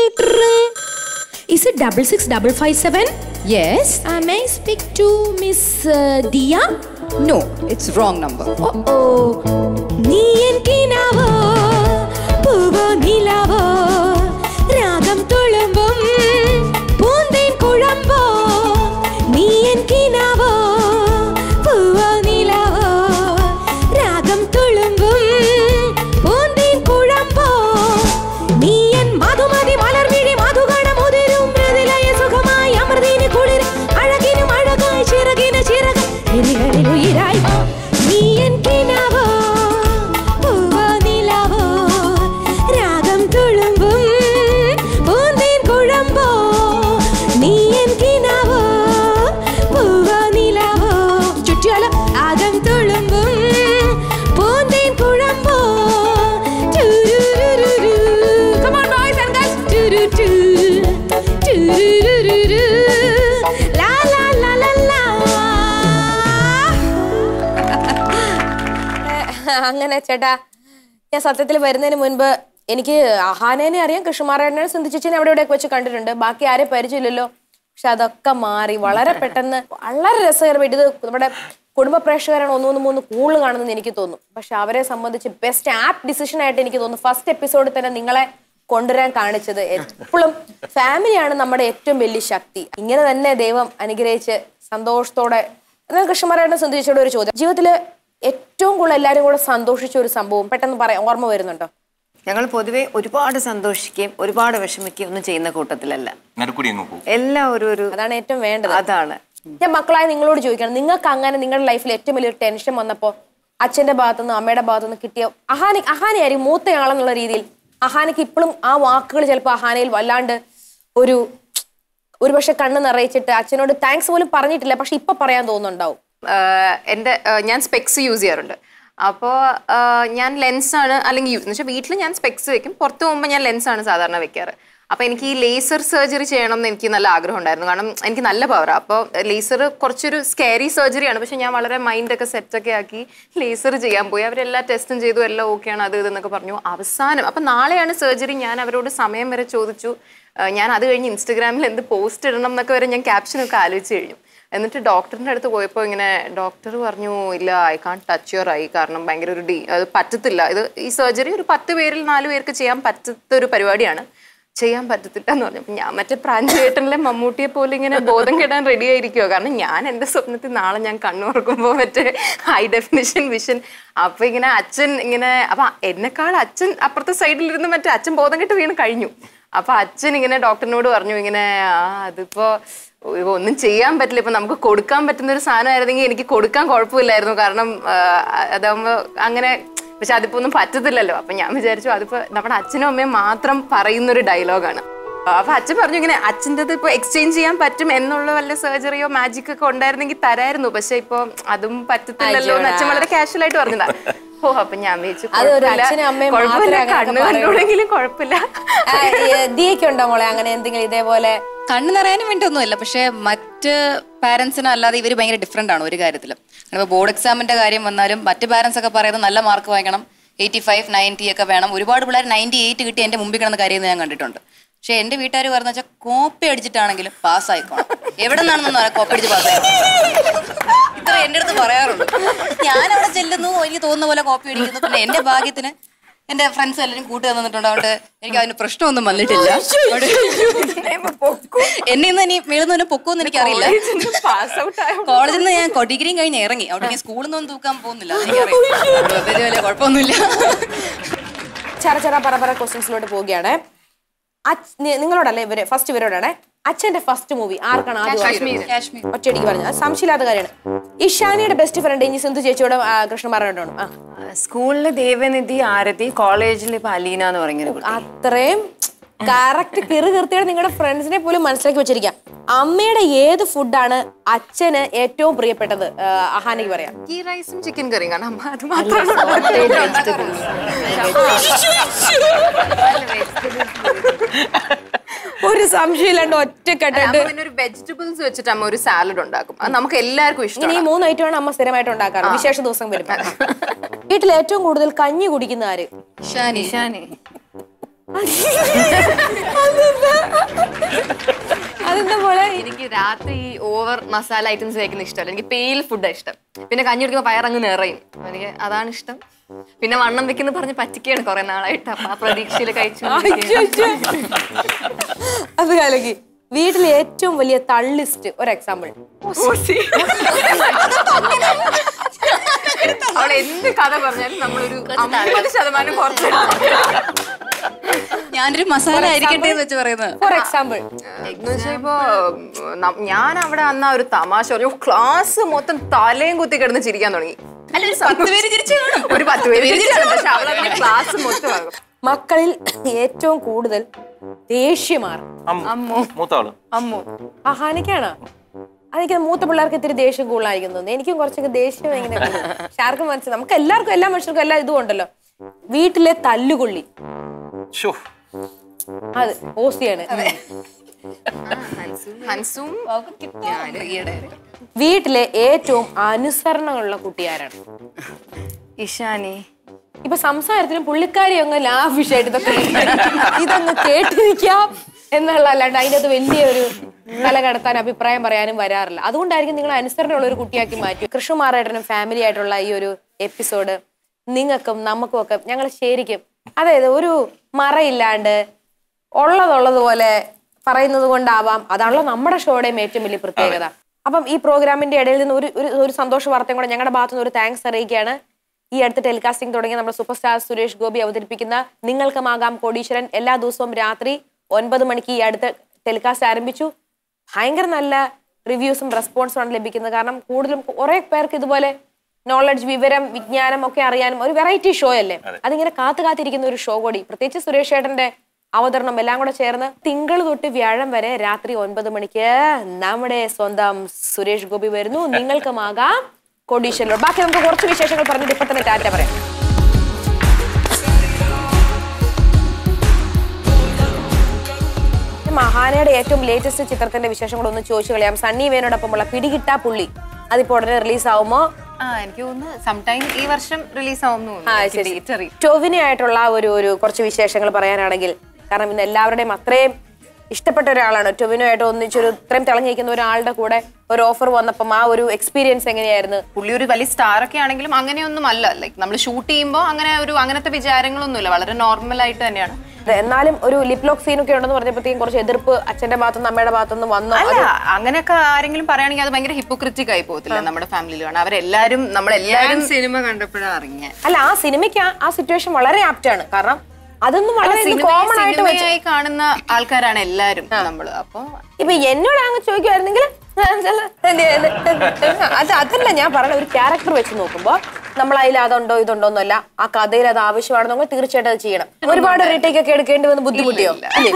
is it double six double five seven yes may speak to miss Diya No, it's wrong number. ഓ നീ എൻ കിനാവോ പൂവോ നിലാവോ രാഗം തുളുമ്പും പൂന്തേൻ കുഴമ്പോ നീ എൻ കിനാവോ പൂവോ നിലാവോ രാഗം തുളുമ്പും പൂന്തേൻ കുഴമ്പോ നീ എൻ മധുമതി മലർവിഴി മധുകണം ഉതിരും മൃദുലയ സുഖമായി അമൃതിന് കുളിർ അഴകിനും അഴകായി ചിറകിന് ചിറക് എന്നുകളിൽ ഉയിരായി നീ എൻ കിനാവോ പൂവോ നിലാവോ രാഗം തുളുമ്പും പൂന്തേൻ കുഴമ്പോ നീ എൻ കിനാവോ പൂവോ നിലാവോ ചുറ്റിയാലോ രാഗം തുളുമ്പും പൂന്തേൻ കുഴമ്പോ ടുരുരുരുരു. Come on, boys and girls. ടുരുരു. ടുരുരുരുരു. La, la, la, la, la. അങ്ങനെ ചേട്ടാ ഞാൻ സത്യത്തിൽ വരുന്നതിന് മുൻപ് എനിക്ക് അഹാനേനെ അറിയാം കൃഷ്ണമാരായണനെ സിന്ധിച്ചിനെ അവിടെ ഇവിടെയൊക്കെ വെച്ച് കണ്ടിട്ടുണ്ട് ബാക്കി ആരെയും പരിചയമില്ലല്ലോ പക്ഷെ അതൊക്കെ മാറി വളരെ പെട്ടെന്ന് വളരെ രസകരമായിട്ട് ഇത് നമ്മുടെ കുടുംബ പ്രേക്ഷകരാണ് ഒന്ന് മൂന്ന് മൂന്ന് കൂടുതൽ കാണുന്നതെന്ന് എനിക്ക് തോന്നുന്നു പക്ഷെ അവരെ സംബന്ധിച്ച് ബെസ്റ്റ് ആപ്പ് ഡിസിഷൻ ആയിട്ട് എനിക്ക് തോന്നുന്നു ഫസ്റ്റ് എപ്പിസോഡിൽ തന്നെ നിങ്ങളെ കൊണ്ടുവരാൻ കാണിച്ചത് എപ്പോഴും ഫാമിലിയാണ് നമ്മുടെ ഏറ്റവും വലിയ ശക്തി ഇങ്ങനെ തന്നെ ദൈവം അനുഗ്രഹിച്ച് സന്തോഷത്തോടെ എന്നാൽ കൃഷ്ണമാരായണനെ സിന്ധിച്ചോട് ഒരു ചോദ്യം ജീവിതത്തില് ഏറ്റവും കൂടുതൽ എല്ലാവരും കൂടെ സന്തോഷിച്ച ഒരു സംഭവം പെട്ടെന്ന് പറയാം ഓർമ്മ വരുന്നുണ്ടോ ഞങ്ങൾ പൊതുവെ ഒരുപാട് സന്തോഷിക്കുകയും ഒരുപാട് വിഷമിക്കുകയും ഒന്നും ചെയ്യുന്ന കൂട്ടത്തിലല്ല നടുക്കുടി അങ്ങ് പോകും എല്ലാം ഒരു ഒരു അതാണ് ഏറ്റവും വേണ്ടത് അതാണ് ഞാൻ മക്കളായ നിങ്ങളോട് ചോദിക്കണം നിങ്ങൾക്ക് അങ്ങനെ നിങ്ങളുടെ ലൈഫിൽ ഏറ്റവും വലിയൊരു ടെൻഷൻ വന്നപ്പോ അച്ഛന്റെ ഭാഗത്തുനിന്ന് അമ്മയുടെ ഭാഗത്തുനിന്ന് കിട്ടിയ അഹാനി അഹാനയായിരിക്കും മൂത്തയാളെന്നുള്ള രീതിയിൽ അഹാനയ്ക്ക് ഇപ്പോഴും ആ വാക്കുകൾ ചിലപ്പോൾ അഹാനയിൽ വല്ലാണ്ട് ഒരു ഒരുപക്ഷെ കണ്ണ് നിറയിച്ചിട്ട് അച്ഛനോട് താങ്ക്സ് പോലും പറഞ്ഞിട്ടില്ല പക്ഷെ ഇപ്പൊ പറയാൻ തോന്നുന്നുണ്ടാവും ആഹ് എൻ്റെ ആഹ് ഞാൻ സ്പെക്സ് യൂസ് ചെയ്യാറുണ്ട് അപ്പോൾ ഞാൻ ലെൻസാണ് അല്ലെങ്കിൽ യൂസ് എന്ന് വെച്ചാൽ വീട്ടിൽ ഞാൻ സ്പെക്സ് വെക്കും പുറത്ത് പോകുമ്പോൾ ഞാൻ ലെൻസാണ് സാധാരണ വെക്കാറ് അപ്പോൾ എനിക്ക് ഈ ലേസർ സർജറി ചെയ്യണം എന്ന് എനിക്ക് നല്ല ആഗ്രഹം ഉണ്ടായിരുന്നു കാരണം എനിക്ക് നല്ല പവറാണ് അപ്പോൾ ലേസർ കുറച്ചൊരു സ്കാരി സർജറിയാണ് പക്ഷെ ഞാൻ വളരെ മൈൻഡൊക്കെ സെറ്റൊക്കെ ആക്കി ലേസർ ചെയ്യാൻ പോയി അവരെല്ലാ ടെസ്റ്റും ചെയ്തു എല്ലാം ഓക്കെയാണ് അത് ഇതെന്നൊക്കെ പറഞ്ഞു അവസാനം അപ്പം നാളെയാണ് സർജറി ഞാൻ അവരോട് സമയം വരെ ചോദിച്ചു ആഹ് ഞാൻ അത് കഴിഞ്ഞ് ഇൻസ്റ്റഗ്രാമിൽ എന്ത് പോസ്റ്റ് ഇടണം എന്നൊക്കെ വരെ ഞാൻ ക്യാപ്ഷനൊക്കെ ആലോചിച്ച് കഴിഞ്ഞു എന്നിട്ട് ഡോക്ടറിൻ്റെ അടുത്ത് പോയപ്പോൾ ഇങ്ങനെ ഡോക്ടർ പറഞ്ഞു ഇല്ല I can't touch your eye കാരണം ഭയങ്കര ഒരു ഡി അത് പറ്റത്തില്ല ഇത് ഈ സർജറി ഒരു പത്ത് പേരിൽ നാല് പേർക്ക് ചെയ്യാൻ പറ്റാത്ത ഒരു പരിപാടിയാണ് ചെയ്യാൻ പറ്റത്തില്ല എന്ന് പറഞ്ഞു അപ്പൊ ഞാൻ മറ്റേ പ്രാഞ്ചേട്ടനിലെ മമ്മൂട്ടിയെ പോലെ ഇങ്ങനെ ബോധം കെടാൻ റെഡി ആയിരിക്കുമോ കാരണം ഞാൻ എൻ്റെ സ്വപ്നത്തിൽ നാളെ ഞാൻ കണ്ണുറക്കുമ്പോൾ മറ്റേ ഹൈ ഡെഫിനിഷൻ വിഷൻ അപ്പൊ ഇങ്ങനെ അച്ഛൻ ഇങ്ങനെ അപ്പൊ എന്നെക്കാൾ അച്ഛൻ അപ്പുറത്തെ സൈഡിലിരുന്ന് മറ്റേ അച്ഛൻ ബോധം കെട്ട് വീണ് കഴിഞ്ഞു അപ്പൊ അച്ഛൻ ഇങ്ങനെ ഡോക്ടറിനോട് പറഞ്ഞു ഇങ്ങനെ ആ അതിപ്പോ ഇപ്പൊ ഒന്നും ചെയ്യാൻ പറ്റില്ല ഇപ്പൊ നമുക്ക് കൊടുക്കാൻ പറ്റുന്ന ഒരു സാധനമായിരുന്നെങ്കിൽ എനിക്ക് കൊടുക്കാൻ കുഴപ്പമില്ലായിരുന്നു കാരണം ആ, അതാവുമ്പോ അങ്ങനെ പക്ഷെ അതിപ്പോ ഒന്നും പറ്റത്തില്ലല്ലോ അപ്പൊ ഞാൻ വിചാരിച്ചു അതിപ്പോ നമ്മുടെ അച്ഛനും അമ്മയും മാത്രം പറയുന്ന ഒരു ഡയലോഗാണ് അപ്പൊ അച്ഛൻ പറഞ്ഞു ഇങ്ങനെ അച്ഛൻ്റെ ഇപ്പൊ എക്സ്ചേഞ്ച് ചെയ്യാൻ പറ്റും എന്നുള്ള വല്ല സർജറിയോ മാജിക് ഒക്കെ ഉണ്ടായിരുന്നെങ്കിൽ തരായിരുന്നു പക്ഷെ ഇപ്പൊ അതും പറ്റത്തില്ലല്ലോ എന്ന് അച്ഛൻ വളരെ കാഷ്വൽ ആയിട്ട് പറഞ്ഞതാ ഓ അപ്പൊ ഞാൻ വിചാരിച്ചു അത് ഒരു കുഴപ്പമില്ല, അച്ഛനും അമ്മയും കുഴപ്പമില്ല മാത്രമേ അങ്ങനെയൊക്കെ കണ്ണ് പറയുള്ളൂ. കണ്ടുകൂടെങ്കിലും കുഴപ്പമില്ല ദിയൊക്കെ ഉണ്ടോ മോളെ അങ്ങനെ എന്തെങ്കിലും ഇതേപോലെ കണ്ണു നിറയാനും വേണ്ടി ഒന്നുമില്ല പക്ഷെ മറ്റ് പാരന്റ്സിന് അല്ലാതെ ഇവർ ഭയങ്കര ഡിഫറെന്റ് ആണ് ഒരു കാര്യത്തിലും ഇപ്പോൾ ബോർഡ് എക്സാമിന്റെ കാര്യം വന്നാലും മറ്റ് പാരന്റ്സ് ഒക്കെ പറയുന്നത് നല്ല മാർക്ക് വാങ്ങിക്കണം എയ്റ്റി ഫൈവ് നയൻറ്റി ഒക്കെ വേണം ഒരുപാട് പിള്ളേർ നയൻറ്റി എയ്റ്റ് കിട്ടി എന്റെ മുമ്പിൽ കിടന്ന് കരയുന്നത് ഞാൻ കണ്ടിട്ടുണ്ട് പക്ഷെ എന്റെ വീട്ടുകാർ പറഞ്ഞ വെച്ചാൽ കോപ്പി അടിച്ചിട്ടാണെങ്കിലും പാസ്സായിക്കോണം എവിടെ നിന്നാണെന്നൊന്നും അറിയാം കോപ്പി അടിച്ച് പാസ്സായി ഇത്ര എന്റെ അടുത്ത് പറയാറുണ്ട് ഞാൻ അവിടെ ചെല്ലുന്നു എനിക്ക് തോന്നുന്ന പോലെ കോപ്പി അടിക്കുന്നു പിന്നെ എന്റെ ഭാഗ്യത്തിന് എന്റെ ഫ്രണ്ട്സ് എല്ലാവരും കൂട്ടി തന്നിട്ടുണ്ട് അതുകൊണ്ട് എനിക്ക് അതിന് പ്രശ്നമൊന്നും വന്നിട്ടില്ല എന്നെ ഇന്ന് ഇനി മേളുന്നതിന് പൊക്കുമെന്ന് എനിക്കറിയില്ല പാസ് ഔട്ട് ആയ കോളേജിൽ നിന്ന് ഞാൻ ഡിഗ്രിയും കഴിഞ്ഞ് ഇറങ്ങി അവിടെ ഞാൻ സ്കൂളിൽ നിന്നൊന്നും തൂക്കാൻ പോകുന്നില്ല എനിക്കറിയാം വലിയ വലിയ കുഴപ്പമൊന്നുമില്ല ചെറ ചെറ പറ പറ ക്വസ്റ്റ്യൻസിലോട്ട് പോവുകയാണ് അച്ഛ- നി- നിങ്ങളോടല്ലേ ഇവര് ഫസ്റ്റ് ഇവരോടാണ് അച്ഛന്റെ ഫസ്റ്റ് മൂവി ആർക്കാണ് ആദ്യം കാശ്മീർ ഒറ്റയടിക്ക് പറഞ്ഞു അത് സംശയമില്ലാത്ത കാര്യമാണ് ഇഷാനിയുടെ ബെസ്റ്റ് ഫ്രണ്ട് ഇനി സിന്ധു ചേച്ചിയോട് കൃഷ്ണമാരോടാണ് ആ സ്കൂളില് ദേവനിധി ആരതി കോളേജിൽ ഇപ്പൊ അലീന എന്ന് പറയുന്ന കുട്ടി അത്രയും കറക്റ്റ് കിറു കീർത്തിയുടെ നിങ്ങളുടെ ഫ്രണ്ട്സിനെ പോലും മനസ്സിലാക്കി വെച്ചിരിക്കാം അമ്മയുടെ ഏത് ഫുഡാണ് അച്ഛന് ഏറ്റവും പ്രിയപ്പെട്ടത് ആ, അഹാനയ്ക്ക് പറയാം ഈ റൈസും ചിക്കൻ കറിയും കാരണം അമ്മ അത് മാത്രമാണ് ഒരു സംശയമില്ലാണ്ട് ഒറ്റക്കെട്ടിട്ട് അമ്മ പിന്നെ ഒരു വെജിറ്റബിൾസ് വെച്ചിട്ട് അമ്മ ഒരു സാലഡ് ഉണ്ടാക്കും അത് നമുക്ക് എല്ലാവർക്കും ഇനി ഈ ഇഷ്ടമാണ് മൂന്ന് ഐറ്റമാണ് അമ്മ സ്ഥിരമായിട്ട് ഉണ്ടാക്കാറ് വിശേഷ ദിവസം വരുമ്പോ വീട്ടിൽ ഏറ്റവും കൂടുതൽ കഞ്ഞി കുടിക്കുന്ന ആര് ഷാനി ഇഷാനെ അതെന്താ പോലെ എനിക്ക് രാത്രി ഈ ഓവർ മസാല ഐറ്റംസ് കഴിക്കുന്ന ഇഷ്ടമല്ല എനിക്ക് പെയിൽ ഫുഡാണ് ഇഷ്ടം പിന്നെ കഞ്ഞി കുടിക്കുമ്പോൾ പയറങ്ങ് നിറയും എനിക്ക് അതാണ് ഇഷ്ടം പിന്നെ വണ്ണം വെക്കുന്ന പറഞ്ഞ് പറ്റിക്കുകയാണ് കുറെ നാളായിട്ട് അപ്പൊ ആ പ്രതീക്ഷയിൽ കഴിച്ചു അത് കാലക്ക് വീട്ടിലെ ഏറ്റവും വലിയ തള്ളിസ്റ്റ് ഒരു എക്സാമ്പിൾ അവൾ എന്ത് കഥ പറഞ്ഞാലും നമ്മളൊരു അമ്പത് ശതമാനം കുറച്ച് ഞാനൊരു മസാല ആയിരിക്കട്ടെ എന്ന് വെച്ച് പറയുന്നത് ഫോർ എക്സാമ്പിൾ എന്ന് വെച്ചാൽ ഇപ്പോ നം- ഞാൻ അവിടെ അന്ന് ആ ഒരു തമാശ പറഞ്ഞു ക്ലാസ് മൊത്തം തലയും കുത്തി കിടന്ന് ചിരിക്കാൻ തുടങ്ങി അല്ല ഒരു പത്ത് പേര് തിരിച്ചു കാണും ഒരു പത്ത് പേര് ചിരിച്ചു കാണും. പക്ഷെ അവളങ്ങനെ ക്ലാസ് മൊത്തം ആകും മക്കളിൽ ഏറ്റവും കൂടുതൽ ദേഷ്യമാർ അമ്മു മൂത്താള് അമ്മു അഹാനിക്കാണോ അതെനിക്ക് മൂത്ത പിള്ളേർക്ക് ഇത്തിരി ദേഷ്യം കൂടുതലായിരിക്കും തോന്നുന്നു എനിക്കും കുറച്ചൊക്കെ ദേഷ്യം ഇങ്ങനെ കൂടും. പക്ഷെ ആർക്കും മനസ്സിലായി നമുക്ക് എല്ലാവർക്കും എല്ലാ മനുഷ്യർക്കും എല്ലാ ഇതും ഉണ്ടല്ലോ വീട്ടിലെ തല്ലുകൊള്ളി ഷോ അത് ഓസിയാണ് ഹൻസും വീട്ടിലെ ഏറ്റവും അനുസരണമുള്ള കുട്ടി ആരാണ് ഇഷാനി ഇപ്പൊ സംസാരത്തിലും പുള്ളിക്കാരി അങ്ങ് ലാഭിഷായിട്ട് ഇതൊക്കെ ഇതൊന്ന് കേട്ടിരിക്കാം എന്നുള്ള അല്ലാണ്ട് അതിൻ്റെ അകത്ത് വലിയൊരു തല കടത്താൻ അഭിപ്രായം പറയാനും വരാറില്ല അതുകൊണ്ടായിരിക്കും നിങ്ങൾ അനുസരണമുള്ള ഒരു കുട്ടിയാക്കി മാറ്റി കൃഷ്ണമാരേട്ടനും ഫാമിലി ആയിട്ടുള്ള ഈ ഒരു എപ്പിസോഡ് നിങ്ങൾക്കും നമുക്കും ഒക്കെ ഞങ്ങൾ ശരിക്കും അതായത് ഒരു മറയില്ലാണ്ട് ഉള്ളതുള്ളതുപോലെ പറയുന്നത് കൊണ്ടാവാം അതാണല്ലോ നമ്മുടെ ഷോയുടെയും ഏറ്റവും വലിയ പ്രത്യേകത അപ്പം ഈ പ്രോഗ്രാമിന്റെ ഇടയിൽ നിന്ന് ഒരു ഒരു- ഒരു സന്തോഷ വാർത്തയും കൂടെ ഞങ്ങളുടെ ഭാഗത്തു നിന്ന് ഒരു താങ്ക്സ് അറിയിക്കുകയാണ് ഈ അടുത്ത് ടെലികാസ്റ്റിംഗ് തുടങ്ങിയ നമ്മുടെ സൂപ്പർ സ്റ്റാർ സുരേഷ് ഗോപി അവതരിപ്പിക്കുന്ന നിങ്ങൾക്കുമാകാം കോടീശ്വരൻ എല്ലാ ദിവസവും രാത്രി ഒൻപത് മണിക്ക് ഈ അടുത്ത് ടെലികാസ്റ്റ് ആരംഭിച്ചു ഭയങ്കര നല്ല റിവ്യൂസും റെസ്പോൺസും ആണ് ലഭിക്കുന്നത് കാരണം കൂടുതലും കുറെ പേർക്ക് ഇതുപോലെ നോളജ് വിവരം വിജ്ഞാനം ഒക്കെ അറിയാനും ഒരു വെറൈറ്റി ഷോ അല്ലേ അതിങ്ങനെ കാത്തു കാത്തിരിക്കുന്ന ഒരു ഷോ കൂടി പ്രത്യേകിച്ച് സുരേഷ് ഏട്ടന്റെ അവതരണം എല്ലാം കൂടെ ചേർന്ന് തിങ്കൾ തൊട്ട് വ്യാഴം വരെ രാത്രി ഒൻപത് മണിക്ക് നമ്മുടെ സ്വന്തം സുരേഷ് ഗോപി വരുന്നു നിങ്ങൾക്കുമാകാം കോടീശ്വരൻ ബാക്കി നമുക്ക് കുറച്ച് വിശേഷങ്ങൾ പറഞ്ഞിട്ട് ഇപ്പൊ തന്നെ ടാറ്റ പറയാം മഹാനയുടെ ഏറ്റവും ലേറ്റസ്റ്റ് ചിത്രത്തിന്റെ വിശേഷങ്ങൾ ഒന്ന് ചോദിച്ചു കളയാം സണ്ണി വേനോടൊപ്പമുള്ള പിടികിട്ടാ പുള്ളി അതിപ്പോ ഉടനെ റിലീസ് ആവുമോ ആ എനിക്ക് തോന്നുന്നു സംടൈം ഈ വർഷം റിലീസ് ആവുന്നു ആ, ശരി. ടൊവിനെ ആയിട്ടുള്ള ഒരു ഒരു കുറച്ച് വിശേഷങ്ങൾ പറയാനാണെങ്കിൽ കാരണം ഇന്ന് എല്ലാവരുടെയും അത്രയും ഇഷ്ടപ്പെട്ട ഒരാളാണ് ടൊവിനോയായിട്ട് ഒന്നിച്ചൊരു ഇത്രയും തിളങ്ങിയിരിക്കുന്ന ഒരാളുടെ കൂടെ ഒരു ഓഫർ വന്നപ്പം ആ ഒരു എക്സ്പീരിയൻസ് എങ്ങനെയായിരുന്നു പുള്ളി ഒരു വലിയ സ്റ്റാർ ഒക്കെ ആണെങ്കിലും അങ്ങനെയൊന്നും അല്ല ലൈക്ക് നമ്മൾ ഷൂട്ട് ചെയ്യുമ്പോൾ അങ്ങനെ ഒരു അങ്ങനത്തെ വിചാരങ്ങളൊന്നുമില്ല വളരെ നോർമൽ ആയിട്ട് തന്നെയാണ് അതെ, എന്നാലും ഒരു ലിപ് ലോക്ക് സീനൊക്കെ ഉണ്ടെന്ന് പറഞ്ഞപ്പോഴത്തേക്കും കുറച്ച് എതിർപ്പ് അച്ഛന്റെ ഭാഗത്തുനിന്ന് അമ്മയുടെ ഭാഗത്തുനിന്ന് വന്നു അല്ല അങ്ങനെയൊക്കെ ആരെങ്കിലും പറയുകയാണെങ്കിൽ അത് ഭയങ്കര ഹിപ്പോക്രിറ്റിക് ആയി പോകത്തില്ല നമ്മുടെ ഫാമിലിയിൽ വേണം അവരെല്ലാരും നമ്മളെല്ലാരും സിനിമ കണ്ടപ്പോഴാണ് ഇറങ്ങിയ അല്ല ആ സിനിമയ്ക്ക് ആ- ആ സിറ്റുവേഷൻ വളരെ ആപ്റ്റാണ് കാരണം അതൊന്നും വളരെ സിനിമയെ കോമൺ ആയിട്ട് വെച്ച് സിനിമയായി കാണുന്ന ആൾക്കാരാണ് എല്ലാരും നമ്മൾ അപ്പൊ ഇപ്പൊ എന്നോട് അങ്ങ് ചോദിക്കുമായിരുന്നെങ്കിൽ അത് അതല്ല ഞാൻ പറഞ്ഞ ഒരു ക്യാരക്ടർ വെച്ച് നോക്കുമ്പോ നമ്മൾ അതിൽ അതുണ്ടോ ഇതുണ്ടോ എന്നല്ല ആ കഥയിൽ അത് ആവശ്യമാണെന്നെങ്കിൽ തീർച്ചയായിട്ടും അത് ചെയ്യണം ഒരുപാട് റീടേക്ക് ഒക്കെ എടുക്കേണ്ടി വന്ന് ബുദ്ധിമുട്ടിയോ ഇല്ലേ?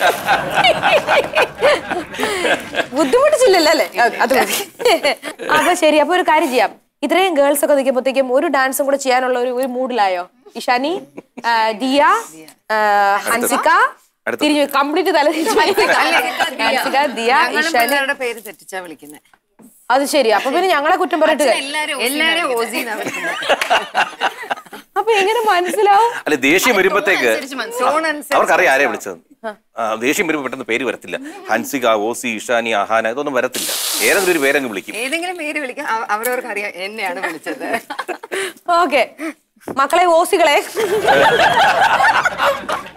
ബുദ്ധിമുട്ടിച്ചില്ലല്ലോ അല്ലേ അത് അത് മതി. അപ്പൊ ശരി അപ്പൊ ഒരു കാര്യം ചെയ്യാം ഇത്രയും ഗേൾസ് ഒക്കെ നിൽക്കുമ്പോഴത്തേക്കും ഒരു ഡാൻസും കൂടെ ചെയ്യാനുള്ള ഒരു ഒരു മൂഡിലായോ ഇഷാനി ആ, ദിയ ആ, ഹൻസിക അടുത്ത. തിരിഞ്ഞു കംപ്ലീറ്റ് തല തിരിച്ചു ഹൻസിക ദിയ ഇഷാനി ഞങ്ങളുടെ പേര് തെറ്റിച്ചാ വിളിക്കുന്നത് അത് ശരി അപ്പൊ പിന്നെ ഞങ്ങളെ കുറ്റം പറഞ്ഞിട്ട് കാര്യം- എല്ലാരും ഓസി എന്നാ വിളിക്കുന്നത് അപ്പൊ എങ്ങനെ മനസ്സിലാവും അല്ല ദേഷ്യം വരുമ്പത്തേക്ക് ടോൺ അനുസരിച്ച് അവർക്കറിയാം ആരെയാ വിളിച്ചത് ആ, ദേഷ്യം വരുമ്പോ പെട്ടെന്ന് പേര് വരത്തില്ല ഹൻസിക ഓസി ഇഷാനി അഹാന ഇതൊന്നും വരത്തില്ല ഏതെങ്കിലും ഒരു പേരങ്ങ് വിളിക്കും ഏതെങ്കിലും പേര് വിളിക്കാം അവ- അവരവർക്ക് അറിയാം എന്നെയാണ് വിളിച്ചത് ഓക്കെ മക്കളെ ഓസികളെ